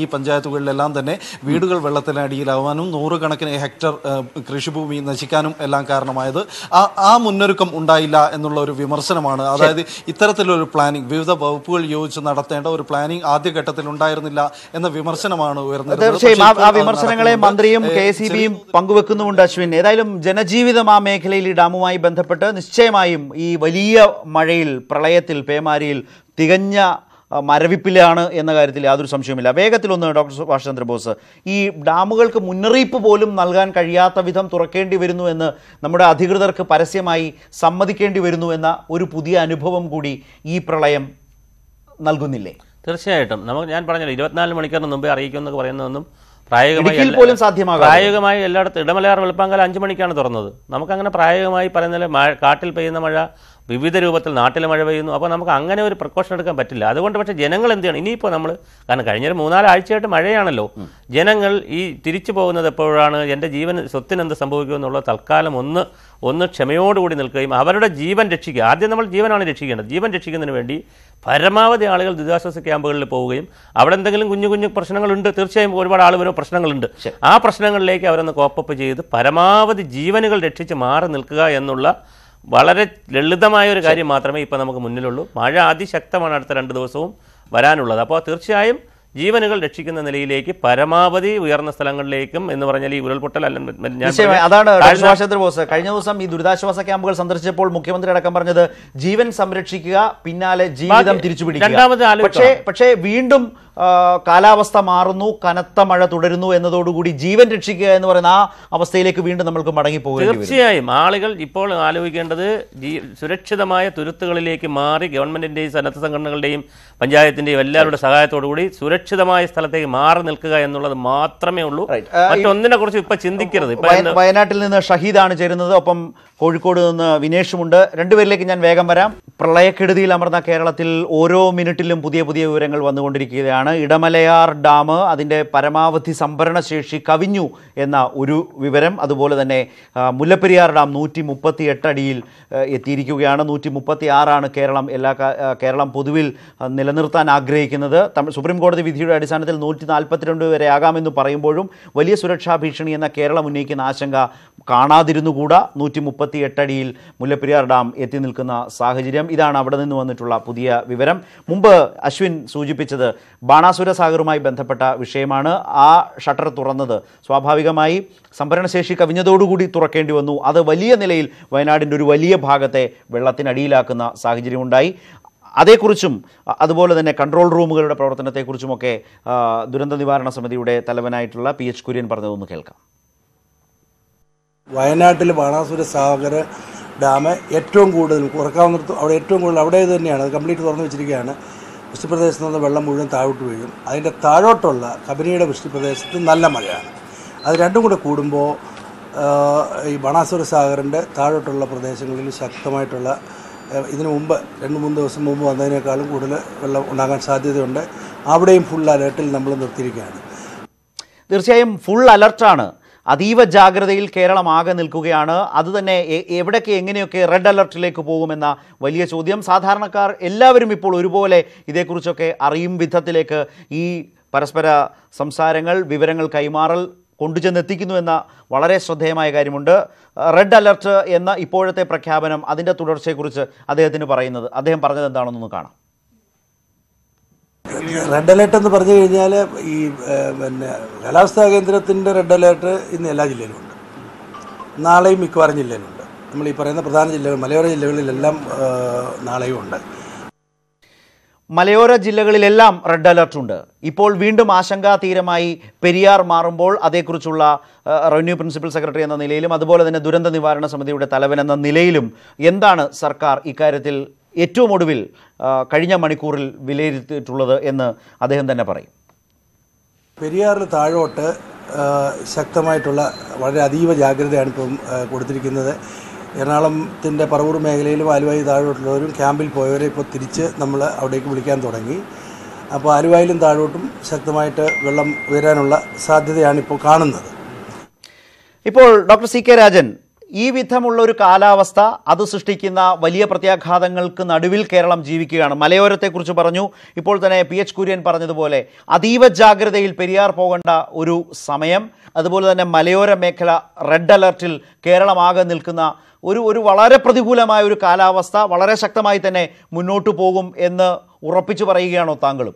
പഞ്ചായത്തുകളിലെല്ലാം തന്നെ വീടുകൾ വെള്ളത്തിനടിയിലാവാനും നൂറുകണക്കിന് ഹെക്ടർ ഏഹ്, കൃഷിഭൂമി നശിക്കാനും എല്ലാം കാരണമായത് ആ ആ മുന്നൊരുക്കം ഉണ്ടായില്ല എന്നുള്ള ഒരു വിമർശനമാണ് അതായത് ഇത്തരത്തിലൊരു പ്ലാനിംഗ് വിവിധ വകുപ്പുകൾ യോജിച്ച് നടത്തേണ്ട ഒരു പ്ലാനിംഗ് ആദ്യഘട്ടത്തിൽ ഉണ്ടായിരുന്നില്ല എന്ന വിമർശനമാണ് ഉയർന്നത് തീർച്ചയായും ആ- പക്ഷേ ആ ഇപ്പോൾ അത് വിമർശനങ്ങളെ നടക്കുന്നുണ്ട്. മന്ത്രിയും ഏഹ്, കെ സി ബിയും പങ്കുവെക്കുന്നുമുണ്ട് അശ്വിൻ ഏതായാലും ജനജീവിതം ആ മേഖലയിൽ ഈ ഡാമുമായി ബന്ധപ്പെട്ട് നിശ്ചയമായും ഈ വലിയ മഴയിൽ പ്രളയത്തിൽ പേമാരിയിൽ തികഞ്ഞ ആ, മരവിപ്പിലാണ് എന്ന കാര്യത്തിൽ യാതൊരു സംശയവുമില്ല വേഗത്തിലൊന്ന് ഡോക്ടർ സുഭാഷ് ചന്ദ്രബോസ് ഈ ഡാമുകൾക്ക് മുന്നറിയിപ്പ് പോലും നൽകാൻ കഴിയാത്ത വിധം തുറക്കേണ്ടി വരുന്നു എന്ന് നമ്മുടെ അധികൃതർക്ക് പരസ്യമായി സമ്മതിക്കേണ്ടി വരുന്നു എന്ന ഒരു പുതിയ അനുഭവം കൂടി ഈ പ്രളയം നൽകുന്നില്ലേ തീർച്ചയായിട്ടും നമുക്ക് ഞാൻ പറഞ്ഞല്ലോ ഇരുപത്തിനാല് മണിക്കൂറിന് മുമ്പേ അറിയിക്കുമെന്നൊക്കെ പറയുന്നതൊന്നും പ്രായോഗികമായി ഇടുക്കിയിൽ എല്ലാ- പോലും സാധ്യമാകാതെ. പ്രായോഗികമായി എല്ലായിടത്തും ഇടമലയാർ വെളുപ്പാങ്കാലം അഞ്ച് മണിക്കാണ് തുറന്നത് നമുക്കങ്ങനെ പ്രായോഗികമായി പറയുന്നത് മഴ കാട്ടിൽ പെയ്യുന്ന മഴ വിവിധ രൂപത്തിൽ നാട്ടിൽ മഴ പെയ്യുന്നു അപ്പോൾ നമുക്ക് അങ്ങനെ ഒരു പ്രിക്കോഷൻ എടുക്കാൻ പറ്റില്ല അതുകൊണ്ട് പക്ഷേ ജനങ്ങൾ എന്ത് ചെയ്യണം ഇനിയിപ്പോൾ നമ്മൾ കാരണം കഴിഞ്ഞൊരു മൂന്നാലാഴ്ചയായിട്ട് മഴയാണല്ലോ ജനങ്ങൾ ഈ തിരിച്ചു പോകുന്നത് എപ്പോഴാണ് എൻ്റെ ജീവൻ സ്വത്തിന് എന്ത് സംഭവിക്കുമെന്നുള്ള തൽക്കാലം ഒന്ന് ഒന്ന് ക്ഷമയോടുകൂടി നിൽക്കുകയും അവരുടെ ജീവൻ രക്ഷിക്കുക ആദ്യം നമ്മൾ ജീവനാണ് രക്ഷിക്കേണ്ടത് ജീവൻ രക്ഷിക്കുന്നതിന് വേണ്ടി പരമാവധി ആളുകൾ ദുരിതാശ്വാസ ക്യാമ്പുകളിൽ പോവുകയും അവിടെ എന്തെങ്കിലും കുഞ്ഞു കുഞ്ഞു പ്രശ്നങ്ങളുണ്ട് തീർച്ചയായും ഒരുപാട് ആൾ വരും പ്രശ്നങ്ങളുണ്ട് ആ പ്രശ്നങ്ങളിലേക്ക് അവരൊന്ന് കോപ്പപ്പ് ചെയ്ത് പരമാവധി ജീവനുകൾ രക്ഷിച്ച് മാറി നിൽക്കുക എന്നുള്ള വളരെ ലളിതമായ ഒരു കാര്യം മാത്രമേ ഇപ്പോൾ നമുക്ക് മുന്നിലുള്ളൂ മഴ അതിശക്തമാണ് അടുത്ത രണ്ട് ദിവസവും വരാനുള്ളത് അപ്പോൾ തീർച്ചയായും ജീവനുകൾ രക്ഷിക്കുന്ന നിലയിലേക്ക് പരമാവധി ഉയർന്ന സ്ഥലങ്ങളിലേക്കും എന്ന് പറഞ്ഞാൽ ഈ ഉരുൾപൊട്ടൽ അല്ല ഞാൻ നിശ്ചയമായി പറഞ്ഞ അതാണ് ഡോക്ടർ താഴ്ന്ന- സുഭാഷ് ചന്ദ്രബോസ് കഴിഞ്ഞ ദിവസം ഈ ദുരിതാശ്വാസ ക്യാമ്പുകൾ സന്ദർശിച്ചപ്പോൾ മുഖ്യമന്ത്രി അടക്കം പറഞ്ഞത് ജീവൻ സംരക്ഷിക്കുക പിന്നാലെ ജീവിതം ബാക്കി- തിരിച്ചു രണ്ടാമത് ആലോചിക്കണം. പക്ഷേ പക്ഷേ വീണ്ടും ആ, കാലാവസ്ഥ മാറുന്നു കനത്ത മഴ തുടരുന്നു എന്നതോടുകൂടി ജീവൻ രക്ഷിക്കുക എന്ന് പറയുന്ന ആ അവസ്ഥയിലേക്ക് വീണ്ടും നമ്മൾക്ക് മടങ്ങി പോകേണ്ടി വരും തീർച്ചയായും ആളുകൾ ഇപ്പോൾ ആലോചിക്കേണ്ടത് ജീ- സുരക്ഷിതമായ തുരുത്തുകളിലേക്ക് മാറി ഗവൺമെന്റിന്റെയും സന്നദ്ധ സംഘടനകളുടെയും പഞ്ചായത്തിന്റെയും എല്ലാവരുടെ സഹായത്തോടു കൂടി സുരക്ഷിതമായ സ്ഥലത്തേക്ക് മാറി നിൽക്കുക എന്നുള്ളത് മാത്രമേ ഉള്ളൂ മറ്റൊന്നിനെ കുറിച്ച് ഇപ്പൊ ചിന്തിക്കരുത് ഇപ്പൊ വയ- വയനാട്ടിൽ നിന്ന് ഷഹീദാണ് ചേരുന്നത് ഒപ്പം കോഴിക്കോട് നിന്ന് വിനേഷുമുണ്ട് രണ്ടുപേരിലേക്ക് ഞാൻ വേഗം വരാം പ്രളയക്കെടുതിയിൽ അമർന്ന കേരളത്തിൽ ഓരോ മിനിറ്റിലും പുതിയ പുതിയ വിവരങ്ങൾ വന്നുകൊണ്ടിരിക്കുകയാണ് ഇടമലയാർ ഡാം അതിൻ്റെ പരമാവധി സംഭരണ ശേഷി കവിഞ്ഞു എന്ന ഒരു വിവരം അതുപോലെ തന്നെ ആ, മുല്ലപ്പെരിയാർ ഡാം നൂറ്റി മുപ്പത്തി എട്ട് അടിയിൽ ആ, എത്തിയിരിക്കുകയാണ് നൂറ്റി മുപ്പത്തി ആറാണ് കേരളം എല്ലാ കാ- ആ, കേരളം പൊതുവിൽ ആ, നിലനിർത്താൻ ആഗ്രഹിക്കുന്നത് തമി- സുപ്രീം കോടതി വിധിയുടെ അടിസ്ഥാനത്തിൽ നൂറ്റി നാൽപ്പത്തിരണ്ട് വരെ ആകാമെന്ന് പറയുമ്പോഴും വലിയ സുരക്ഷാ ഭീഷണി എന്ന കേരളം ഉന്നയിക്കുന്ന ആശങ്ക കാണാതിരുന്നുകൂടാ നൂറ്റി മുപ്പത്തി എട്ടടിയിൽ മുല്ലപ്പെരിയാർ ഡാം എത്തി നിൽക്കുന്ന സാഹചര്യം ഇതാണ് അവിടെ നിന്ന് വന്നിട്ടുള്ള പുതിയ വിവരം മുമ്പ് അശ്വിൻ സൂചിപ്പിച്ചത് ബാണാസുര സാഗറുമായി ബന്ധപ്പെട്ട വിഷയമാണ് ആ ഷട്ടർ തുറന്നത് സ്വാഭാവികമായി സംഭരണശേഷി കവിഞ്ഞതോടുകൂടി തുറക്കേണ്ടി വന്നു അത് വലിയ നിലയിൽ വയനാടിൻ്റെ ഒരു വലിയ ഭാഗത്തെ വെള്ളത്തിനടിയിലാക്കുന്ന സാഹചര്യമുണ്ടായി അതേക്കുറിച്ചും അ- അതുപോലെ തന്നെ കൺട്രോൾ റൂമുകളുടെ പ്രവർത്തനത്തെക്കുറിച്ചുമൊക്കെ ആ, ദുരന്ത നിവാരണ സമിതിയുടെ തലവനായിട്ടുള്ള പി എച്ച് കുര്യൻ പറഞ്ഞതൊന്ന് കേൾക്കാം വയനാട്ടിൽ ബാണാസുര സാഗർ ഡാം ഏറ്റവും കൂടുതൽ കുറക്കാവുന്നിടത്ത് അവിടെ ഏറ്റവും കൂടുതൽ അവിടെ ഇത് തന്നെയാണ് അത് കംപ്ലീറ്റ് തുറന്നു വെച്ചിരിക്കുകയാണ് വൃഷ്ടിപ്രദേശത്ത് നിന്ന് വെള്ളം മുഴുവൻ താഴോട്ട് വീഴും അതിൻ്റെ താഴോട്ടുള്ള കബനിയുടെ വൃഷ്ടിപ്രദേശത്ത് നല്ല മഴയാണ് അത് രണ്ടും കൂടെ കൂടുമ്പോൾ ആ, ഈ ബാണാസുര സാഗറിൻ്റെ താഴോട്ടുള്ള പ്രദേശങ്ങളിൽ ശക്തമായിട്ടുള്ള ആ, ഇതിനു മുമ്പ് രണ്ട് മൂന്ന് ദിവസം മുമ്പ് വന്നതിനേക്കാളും കൂടുതൽ വെള്ളം ഉണ്ടാകാൻ സാധ്യതയുണ്ട് അവിടെയും ഫുൾ അലേർട്ടിൽ നമ്മൾ നിർത്തിയിരിക്കുകയാണ് തീർച്ചയായും ഫുൾ അലർട്ടാണ് അതീവ ജാഗ്രതയിൽ കേരളം ആകെ നിൽക്കുകയാണ് അതുതന്നെ എ- എവിടൊക്കെ എങ്ങനെയൊക്കെ റെഡ് അലർട്ടിലേക്ക് പോകുമെന്ന വലിയ ചോദ്യം സാധാരണക്കാർ എല്ലാവരും ഇപ്പോൾ ഒരുപോലെ ഇതേക്കുറിച്ചൊക്കെ അറിയും വിധത്തിലേക്ക് ഈ പരസ്പര സംസാരങ്ങൾ വിവരങ്ങൾ കൈമാറൽ കൊണ്ടുചെന്നെത്തിക്കുന്നു എന്ന വളരെ ശ്രദ്ധേയമായ കാര്യമുണ്ട് റെഡ് അലർട്ട് എന്ന ഇപ്പോഴത്തെ പ്രഖ്യാപനം അതിൻ്റെ തുടർച്ചയെക്കുറിച്ച് അദ്ദേഹത്തിന് പറയുന്നത് അദ്ദേഹം പറഞ്ഞത് എന്താണെന്നൊന്ന് കാണാം റെഡ് അലേർട്ട് എന്ന് പറഞ്ഞു കഴിഞ്ഞാൽ ഈ ഏഹ്, പിന്നെ കാലാവസ്ഥാ കേന്ദ്രത്തിൻ്റെ റെഡ് അലേർട്ട് ഇന്ന് എല്ലാ ജില്ലയിലും ഉണ്ട് നാളെയും മിക്കവാറും ജില്ലയിലുണ്ട് നമ്മൾ ഈ പറയുന്ന പ്രധാന ജില്ലകൾ മലയോര ജില്ലകളിലെല്ലാം ഏഹ്, നാളെയും ഉണ്ട് മലയോര ജില്ലകളിലെല്ലാം റെഡ് അലർട്ട് ഉണ്ട് ഇപ്പോൾ വീണ്ടും ആശങ്കാതീരമായി പെരിയാർ മാറുമ്പോൾ അതേക്കുറിച്ചുള്ള ആ, റവന്യൂ പ്രിൻസിപ്പൽ സെക്രട്ടറി എന്ന നിലയിലും അതുപോലെ തന്നെ ദുരന്ത നിവാരണ സമിതിയുടെ തലവൻ എന്ന നിലയിലും എന്താണ് സർക്കാർ ഇക്കാര്യത്തിൽ ഏറ്റവും ഒടുവിൽ ആ, കഴിഞ്ഞ മണിക്കൂറിൽ വിലയിരുത്തിയിട്ടുള്ളത് എന്ന് അദ്ദേഹം തന്നെ പറയും പെരിയാറിന് താഴോട്ട് ആ, ശക്തമായിട്ടുള്ള വളരെ അതീവ ജാഗ്രതയാണ് ഇപ്പം ആ, കൊടുത്തിരിക്കുന്നത് എറണാകുളത്തിൻ്റെ പറവൂർ മേഖലയിലും ആലുവായി താഴോട്ടുള്ളവരും ക്യാമ്പിൽ പോയവരെ ഇപ്പോൾ തിരിച്ച് നമ്മൾ അവിടേക്ക് വിളിക്കാൻ തുടങ്ങി അപ്പോൾ ആലുവായിലും താഴോട്ടും ശക്തമായിട്ട് വെള്ളം ഉയരാനുള്ള സാധ്യതയാണ് ഇപ്പോൾ കാണുന്നത് ഇപ്പോൾ ഡോക്ടർ സി കെ രാജൻ ഈ വിധമുള്ള ഒരു കാലാവസ്ഥ അത് സൃഷ്ടിക്കുന്ന വലിയ പ്രത്യാഘാതങ്ങൾക്ക് നടുവിൽ കേരളം ജീവിക്കുകയാണ് മലയോരത്തെക്കുറിച്ച് പറഞ്ഞു ഇപ്പോൾ തന്നെ പി എച്ച് കുര്യൻ പറഞ്ഞതുപോലെ അതീവ ജാഗ്രതയിൽ പെരിയാർ പോകേണ്ട ഒരു സമയം അതുപോലെ തന്നെ മലയോര മേഖല റെഡ് അലർട്ടിൽ കേരളമാകെ നിൽക്കുന്ന ഒരു ഒരു വളരെ പ്രതികൂലമായ ഒരു കാലാവസ്ഥ വളരെ ശക്തമായി തന്നെ മുന്നോട്ട് പോകും എന്ന് ഉറപ്പിച്ചു പറയുകയാണോ താങ്കളും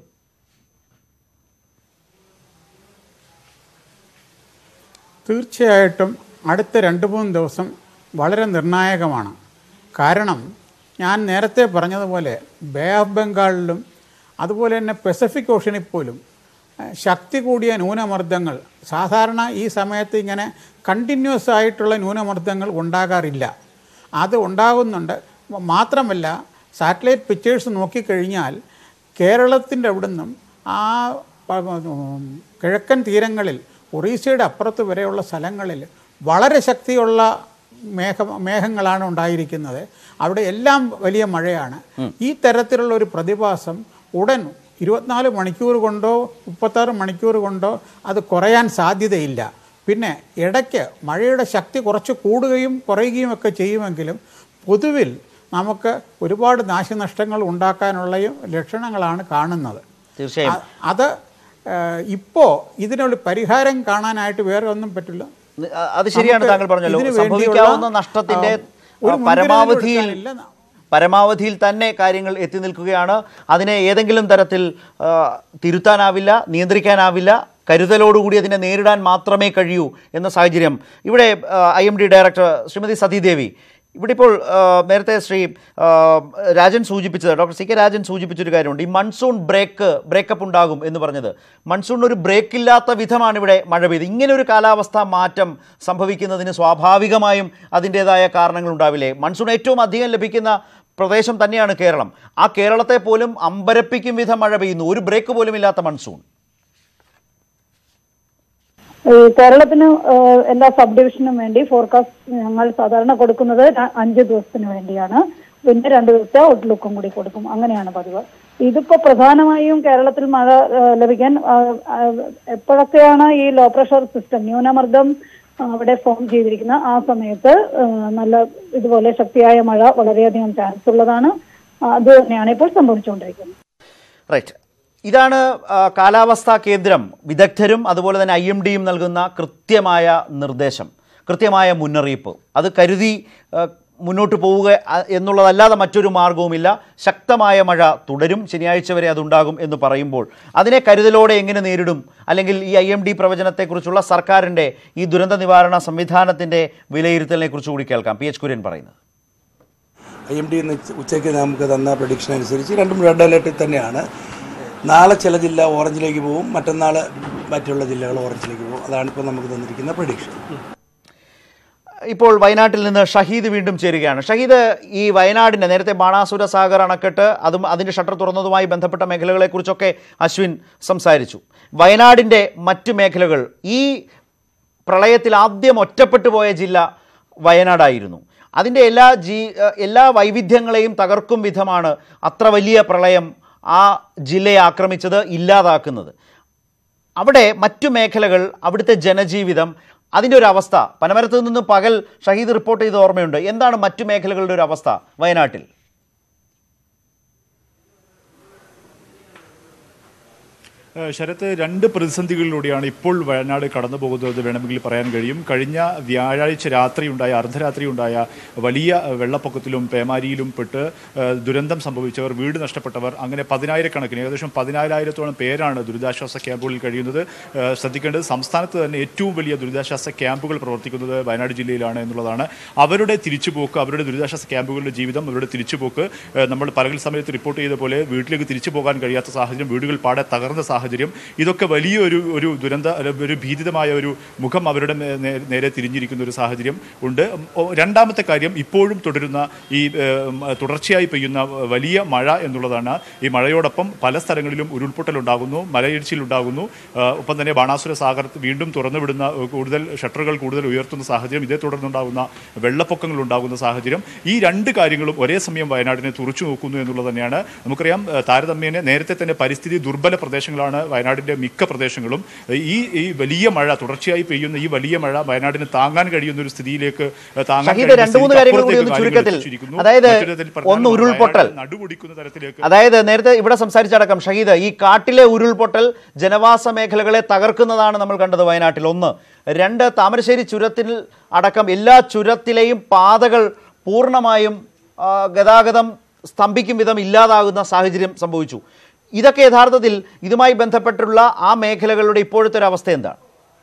തീർച്ചയായിട്ടും അടുത്ത രണ്ട് മൂന്ന് ദിവസം വളരെ നിർണായകമാണ് കാരണം ഞാൻ നേരത്തെ പറഞ്ഞതുപോലെ ബേ ഓഫ് ബംഗാളിലും അതുപോലെ തന്നെ പസഫിക് ഓഷനിൽ പോലും ഏഹ്, ശക്തി കൂടിയ ന്യൂനമർദ്ദങ്ങൾ സാധാരണ ഈ സമയത്ത് ഇങ്ങനെ കണ്ടിന്യൂസ് ആയിട്ടുള്ള ന്യൂനമർദ്ദങ്ങൾ ഉണ്ടാകാറില്ല അത് ഉണ്ടാകുന്നുണ്ട് മാത്രമല്ല സാറ്റലൈറ്റ് പിക്ചേഴ്സ് നോക്കിക്കഴിഞ്ഞാൽ കേരളത്തിൻ്റെ അവിടുന്നും ആ പ- ഉം, കിഴക്കൻ തീരങ്ങളിൽ ഒറീസയുടെ അപ്പുറത്ത് വരെയുള്ള സ്ഥലങ്ങളിൽ വളരെ ശക്തിയുള്ള മേഘ മേഘങ്ങളാണ് ഉണ്ടായിരിക്കുന്നത് അവിടെ എല്ലാം വലിയ മഴയാണ് ഈ തരത്തിലുള്ള ഒരു പ്രതിഭാസം ഉടൻ ഇരുപത്തിനാല് മണിക്കൂർ കൊണ്ടോ മുപ്പത്താറ് മണിക്കൂർ കൊണ്ടോ അത് കുറയാൻ സാധ്യതയില്ല പിന്നെ ഇടയ്ക്ക് മഴയുടെ ശക്തി കുറച്ച് കൂടുകയും കുറയുകയും ഒക്കെ ചെയ്യുമെങ്കിലും പൊതുവിൽ നമുക്ക് ഒരുപാട് നാശനഷ്ടങ്ങൾ ഉണ്ടാക്കാനുള്ളയും ലക്ഷണങ്ങളാണ് കാണുന്നത് തീർച്ചയായും അ- അത് ഇപ്പോൾ ഇതിനൊരു പരിഹാരം കാണാനായിട്ട് വേറെ ഒന്നും പറ്റില്ല അ- അത് ശരിയാണ് നമുക്ക് താങ്കൾ പറഞ്ഞല്ലോ ഇതിന് വേണ്ടിയുള്ള, സംഭവിക്കാവുന്ന നഷ്ടത്തിന്റെ ആ, ഒരു ആ, മുൻകരുതലും പരമാവധിയിൽ എടുക്കാനില്ല. പരമാവധിയിൽ തന്നെ കാര്യങ്ങൾ എത്തി നിൽക്കുകയാണ് അതിനെ ഏതെങ്കിലും തരത്തിൽ ആ, തിരുത്താനാവില്ല നിയന്ത്രിക്കാനാവില്ല കരുതലോടുകൂടി അതിനെ നേരിടാൻ മാത്രമേ കഴിയൂ എന്ന സാഹചര്യം ഇവിടെ I M D director Shrimati Sathidevi ഇവിടെ ഇപ്പോൾ ആ, നേരത്തെ ശ്രീ ആ, രാജൻ സൂചിപ്പിച്ചത് ഡോക്ടർ സി കെ രാജൻ സൂചിപ്പിച്ചൊരു കാര്യമുണ്ട് ഈ മൺസൂൺ ബ്രേക്ക് ബ്രേക്കപ്പ് ഉണ്ടാകും എന്ന് പറഞ്ഞത് മൺസൂൺ ഒരു ബ്രേക്ക് ഇല്ലാത്ത വിധമാണ് ഇവിടെ മഴ പെയ്ത് ഇങ്ങനെ ഒരു കാലാവസ്ഥാ മാറ്റം സംഭവിക്കുന്നതിന് സ്വാഭാവികമായും അതിൻ്റെതായ കാരണങ്ങൾ ഉണ്ടാവില്ലേ മൺസൂൺ ഏറ്റവും അധികം ലഭിക്കുന്ന പ്രദേശം തന്നെയാണ് കേരളം ആ കേരളത്തെ പോലും അമ്പരപ്പിക്കും വിധം മഴ പെയ്യുന്നു ഒരു ബ്രേക്ക് പോലും ഇല്ലാത്ത മൺസൂൺ ഈ കേരളത്തിന് ഏഹ്, എല്ലാ സബ് ഡിവിഷനും വേണ്ടി ഫോർകാസ്റ്റ് ഞങ്ങൾ സാധാരണ കൊടുക്കുന്നത് ര- അഞ്ച് ദിവസത്തിന് വേണ്ടിയാണ് പിന്നെ രണ്ട് ദിവസത്തെ ഔട്ട്ലുക്കും കൂടി കൊടുക്കും അങ്ങനെയാണ് പതിവ് ഇതിപ്പോ പ്രധാനമായും കേരളത്തിൽ മഴ ഏഹ്, ലഭിക്കാൻ ആഹ്, ആഹ്, എപ്പോഴൊക്കെയാണ് ഈ ലോ പ്രഷർ സിസ്റ്റം ന്യൂനമർദ്ദം ആഹ്, അവിടെ ഫോം ചെയ്തിരിക്കുന്ന ആ സമയത്ത് ഏഹ്, നല്ല ഇതുപോലെ ശക്തിയായ മഴ വളരെയധികം ചാൻസ് ഉള്ളതാണ് അത് തന്നെയാണ് ഇപ്പോൾ സംഭവിച്ചുകൊണ്ടിരിക്കുന്നത് റൈറ്റ് ഇതാണ് ആ, കാലാവസ്ഥാ കേന്ദ്രം വിദഗ്ധരും അതുപോലെ തന്നെ ഐ എം ഡിയും നൽകുന്ന കൃത്യമായ നിർദ്ദേശം കൃത്യമായ മുന്നറിയിപ്പ് അത് കരുതി ആ, മുന്നോട്ട് പോവുക ആ, എന്നുള്ളതല്ലാതെ മറ്റൊരു മാർഗവുമില്ല ശക്തമായ മഴ തുടരും ശനിയാഴ്ച വരെ അതുണ്ടാകും എന്ന് പറയുമ്പോൾ അതിനെ കരുതലോടെ എങ്ങനെ നേരിടും അല്ലെങ്കിൽ ഈ ഐ എം ഡി പ്രവചനത്തെക്കുറിച്ചുള്ള സർക്കാരിൻ്റെ ഈ ദുരന്ത നിവാരണ സംവിധാനത്തിൻ്റെ വിലയിരുത്തലിനെ കുറിച്ച് കൂടി കേൾക്കാം പി എച്ച് കുര്യൻ പറയുന്നത് ഐ എം ഡി ഇന്ന് ഉച്ചയ്ക്ക് നമുക്ക് തന്ന പ്രഡിക്ഷൻ അനുസരിച്ച് രണ്ടും റെഡ് അലേർട്ടിൽ തന്നെയാണ് നാളെ ചില ജില്ല ഓറഞ്ചിലേക്ക് പോകും മറ്റന്നാൾ മറ്റുള്ള ജില്ലകൾ ഓറഞ്ചിലേക്ക് പോകും അതാണ് ഇപ്പോൾ നമുക്ക് തന്നിരിക്കുന്ന പ്രഡിക്ഷൻ ഇപ്പോൾ വയനാട്ടിൽ നിന്ന് ഷഹീദ് വീണ്ടും ചേരുകയാണ് ഷഹീദ് ഈ വയനാടിൻ്റെ നേരത്തെ ബാണാസുര സാഗർ അണക്കെട്ട് അതും അതിൻ്റെ ഷട്ടർ തുറന്നതുമായി ബന്ധപ്പെട്ട മേഖലകളെക്കുറിച്ചൊക്കെ അശ്വിൻ സംസാരിച്ചു വയനാടിൻ്റെ മറ്റ് മേഖലകൾ ഈ പ്രളയത്തിൽ ആദ്യം ഒറ്റപ്പെട്ടു പോയ ജില്ല വയനാടായിരുന്നു അതിൻ്റെ എല്ലാ ജീ എല്ലാ വൈവിധ്യങ്ങളെയും തകർക്കും വിധമാണ് അത്ര വലിയ പ്രളയം ആ ജില്ലയെ ആക്രമിച്ചത് ഇല്ലാതാക്കുന്നത് അവിടെ മറ്റു മേഖലകൾ അവിടുത്തെ ജനജീവിതം അതിൻ്റെ ഒരു അവസ്ഥ പനമരത്ത് നിന്ന് പകൽ ഷഹീദ് റിപ്പോർട്ട് ചെയ്ത ഓർമ്മയുണ്ട് എന്താണ് മറ്റു മേഖലകളുടെ ഒരു അവസ്ഥ വയനാട്ടിൽ ഏഹ് ശരത്ത് രണ്ട് പ്രതിസന്ധികളിലൂടെയാണ് ഇപ്പോൾ വയനാട് കടന്നു പോകുന്നത് വേണമെങ്കിൽ പറയാൻ കഴിയും കഴിഞ്ഞ വ്യാഴാഴ്ച രാത്രി ഉണ്ടായ അർദ്ധരാത്രി ഉണ്ടായ വലിയ ഏഹ് വെള്ളപ്പൊക്കത്തിലും പേമാരിയിലും പെട്ട് ഏഹ് ദുരന്തം സംഭവിച്ചവർ വീട് നഷ്ടപ്പെട്ടവർ അങ്ങനെ പതിനായിരക്കണക്കിന് ഏകദേശം പതിനാലായിരത്തോളം പേരാണ് ദുരിതാശ്വാസ ക്യാമ്പുകളിൽ കഴിയുന്നത് ഏഹ് ശ്രദ്ധിക്കേണ്ടത് സംസ്ഥാനത്ത് തന്നെ ഏറ്റവും വലിയ ദുരിതാശ്വാസ ക്യാമ്പുകൾ പ്രവർത്തിക്കുന്നത് വയനാട് ജില്ലയിലാണ് എന്നുള്ളതാണ് അവരുടെ തിരിച്ചുപോക്ക് അവരുടെ ദുരിതാശ്വാസ ക്യാമ്പുകളുടെ ജീവിതം അവരുടെ തിരിച്ചുപോക്ക് ഏഹ് നമ്മൾ പകൽ സമയത്ത് റിപ്പോർട്ട് ചെയ്ത പോലെ വീട്ടിലേക്ക് തിരിച്ചു പോകാൻ കഴിയാത്ത സാഹചര്യം വീടുകൾ പാടെ തകർന്ന സാഹചര്യം ഇതൊക്കെ വലിയൊരു ഒരു ദുരന്ത അല്ല, ഒരു ഭീതിതമായ ഒരു മുഖം അവരുടെ നേ- നേ- നേരെ തിരിഞ്ഞിരിക്കുന്ന ഒരു സാഹചര്യം ഉണ്ട് ഓ, രണ്ടാമത്തെ കാര്യം ഇപ്പോഴും തുടരുന്ന ഈ ഏഹ്, മ, തുടർച്ചയായി പെയ്യുന്ന വലിയ മഴ എന്നുള്ളതാണ് ഈ മഴയോടൊപ്പം പല സ്ഥലങ്ങളിലും ഉരുൾപൊട്ടൽ ഉണ്ടാകുന്നു മലയിടിച്ചിൽ ഉണ്ടാകുന്നു ആ, ഒപ്പം തന്നെ ബാണാസുര സാഗർ വീണ്ടും തുറന്നുവിടുന്ന ഏഹ്, കൂടുതൽ ഷട്ടറുകൾ കൂടുതൽ ഉയർത്തുന്ന സാഹചര്യം ഇതേ തുടർന്നുണ്ടാകുന്ന വെള്ളപ്പൊക്കങ്ങൾ ഉണ്ടാകുന്ന സാഹചര്യം ഈ രണ്ട് കാര്യങ്ങളും ഒരേ സമയം വയനാടിനെ തുറച്ചു നോക്കുന്നു എന്നുള്ളത് തന്നെയാണ് നമുക്കറിയാം ഏഹ്, താരതമ്യേന നേരത്തെ തന്നെ പരിസ്ഥിതി ദുർബല പ്രദേശങ്ങളാണ് തന്നെയാണ് വയനാടിൻ്റെ മിക്ക പ്രദേശങ്ങളും ഈ ഈ വലിയ മഴ തുടർച്ചയായി പെയ്യുന്ന ഈ വലിയ മഴ വയനാടിന് താങ്ങാൻ കഴിയുന്ന ഒരു സ്ഥിതിയിലേക്ക് താങ്ങാൻ ഷഹീദ് കഴിയുന്ന രണ്ട് മൂന്ന് കാര്യങ്ങൾ കൂടി ഒന്ന് സ്ഥിതിക്കപ്പുറത്തേക്ക് ചുരുക്കത്തിൽ കാര്യങ്ങൾ എത്തിച്ചിരിക്കുന്നു. അതായത് മറ്റൊരു തരത്തിൽ പറഞ്ഞാൽ ഒന്ന് ഉരുൾപൊട്ടൽ വയനാട് നടുപൊടിക്കുന്ന തരത്തിലേക്ക് അതായത് നേരത്തെ ഇവിടെ സംസാരിച്ചടക്കം ഷഹീദ് ഈ കാട്ടിലെ ഉരുൾപൊട്ടൽ ജനവാസ മേഖലകളെ തകർക്കുന്നതാണ് നമ്മൾ കണ്ടത് വയനാട്ടിൽ ഒന്ന് രണ്ട് താമരശ്ശേരി ചുരത്തിൽ അടക്കം എല്ലാ ചുരത്തിലെയും പാതകൾ പൂർണ്ണമായും ആ, ഗതാഗതം സ്തംഭിക്കും വിധം ഇല്ലാതാകുന്ന സാഹചര്യം സംഭവിച്ചു ഇതൊക്കെ യഥാർത്ഥത്തിൽ ഇതുമായി ബന്ധപ്പെട്ടുള്ള ആ മേഖലകളുടെ ഇപ്പോഴത്തെ ഒരു അവസ്ഥ എന്താണ്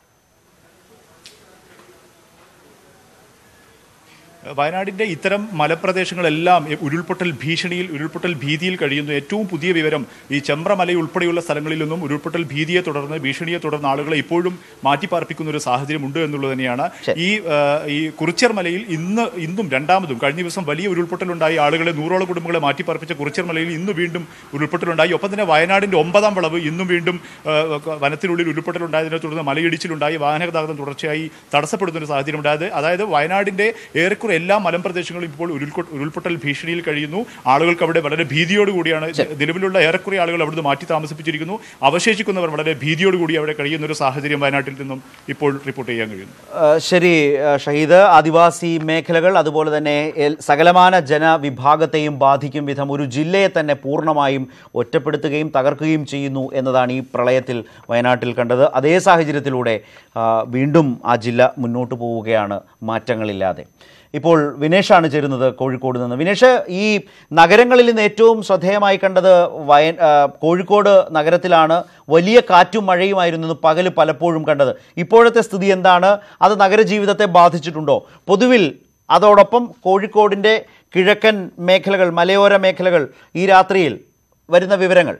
വയനാടിന്റെ ഇത്തരം മലപ്രദേശങ്ങളെല്ലാം ഈ ഉരുൾപൊട്ടൽ ഭീഷണിയിൽ ഉരുൾപൊട്ടൽ ഭീതിയിൽ കഴിയുന്നു ഏറ്റവും പുതിയ വിവരം ഈ ചെമ്പ്രമല ഉൾപ്പെടെയുള്ള സ്ഥലങ്ങളിൽ നിന്നും ഉരുൾപൊട്ടൽ ഭീതിയെ തുടർന്ന് ഭീഷണിയെ തുടർന്ന് ആളുകളെ ഇപ്പോഴും മാറ്റിപ്പാർപ്പിക്കുന്ന ഒരു സാഹചര്യം ഉണ്ട് എന്നുള്ളത് തന്നെയാണ് ഈ ആ, ഈ കുറിച്യർ മലയിൽ ഇന്ന് ഇന്നും രണ്ടാമതും കഴിഞ്ഞ ദിവസം വലിയ ഉരുൾപൊട്ടലുണ്ടായി ആളുകളെ നൂറോളം കുടുംബങ്ങളെ മാറ്റിപ്പാർപ്പിച്ച കുറിച്യർ മലയിൽ ഇന്ന് വീണ്ടും ഉരുൾപൊട്ടലുണ്ടായി ഒപ്പം തന്നെ വയനാടിന്റെ ഒമ്പതാം വളവ് ഇന്നും വീണ്ടും ആ, വനത്തിനുള്ളിൽ ഉരുൾപൊട്ടലുണ്ടായതിനെ തുടർന്ന് മലയിടിച്ചിലുണ്ടായി വാഹനഗതാഗതം തുടർച്ചയായി തടസ്സപ്പെടുന്ന ഒരു സാഹചര്യം ഉണ്ടായത് അതായത് വയനാടിന്റെ ഏറെക്കുറെ എല്ലാ മലമ്പ്രദേശങ്ങളും ഇപ്പോൾ ഉരുൾകൊ- ഉരുൾപൊട്ടൽ ഭീഷണിയിൽ കഴിയുന്നു ആളുകൾക്ക് അവിടെ വളരെ ഭീതിയോടുകൂടിയാണ് നിലവിലുള്ള ഏറെക്കുറെ ആളുകൾ അവിടുന്ന് മാറ്റി താമസിപ്പിച്ചിരിക്കുന്നു അവശേഷിക്കുന്നവർ വളരെ ഭീതിയോടുകൂടി അവിടെ കഴിയുന്ന ഒരു സാഹചര്യം വയനാട്ടിൽ നിന്നും ഇപ്പോൾ റിപ്പോർട്ട് ചെയ്യാൻ കഴിയുന്നു ആ, ശരി ആ, ഷഹീദ് ആദിവാസി മേഖലകൾ അതുപോലെ തന്നെ എൽ- സകലമാന ജനവിഭാഗത്തെയും ബാധിക്കും വിധം ഒരു ജില്ലയെ തന്നെ പൂർണ്ണമായും ഒറ്റപ്പെടുത്തുകയും തകർക്കുകയും ചെയ്യുന്നു എന്നതാണ് ഈ പ്രളയത്തിൽ വയനാട്ടിൽ കണ്ടത് അതേ സാഹചര്യത്തിലൂടെ ആ, വീണ്ടും ആ ജില്ല മുന്നോട്ട് പോവുകയാണ് മാറ്റങ്ങളില്ലാതെ ഇപ്പോൾ വിനേഷാണ് ചേരുന്നത് കോഴിക്കോട് നിന്ന് വിനേഷ് ഈ നഗരങ്ങളിൽ നിന്ന് ഏറ്റവും ശ്രദ്ധേയമായി കണ്ടത് വയ ആ, കോഴിക്കോട് നഗരത്തിലാണ് വലിയ കാറ്റും മഴയുമായിരുന്നു പകൽ പലപ്പോഴും കണ്ടത് ഇപ്പോഴത്തെ സ്ഥിതി എന്താണ് അത് നഗരജീവിതത്തെ ബാധിച്ചിട്ടുണ്ടോ പൊതുവിൽ അതോടൊപ്പം കോഴിക്കോടിൻ്റെ കിഴക്കൻ മേഖലകൾ മലയോര മേഖലകൾ ഈ രാത്രിയിൽ വരുന്ന വിവരങ്ങൾ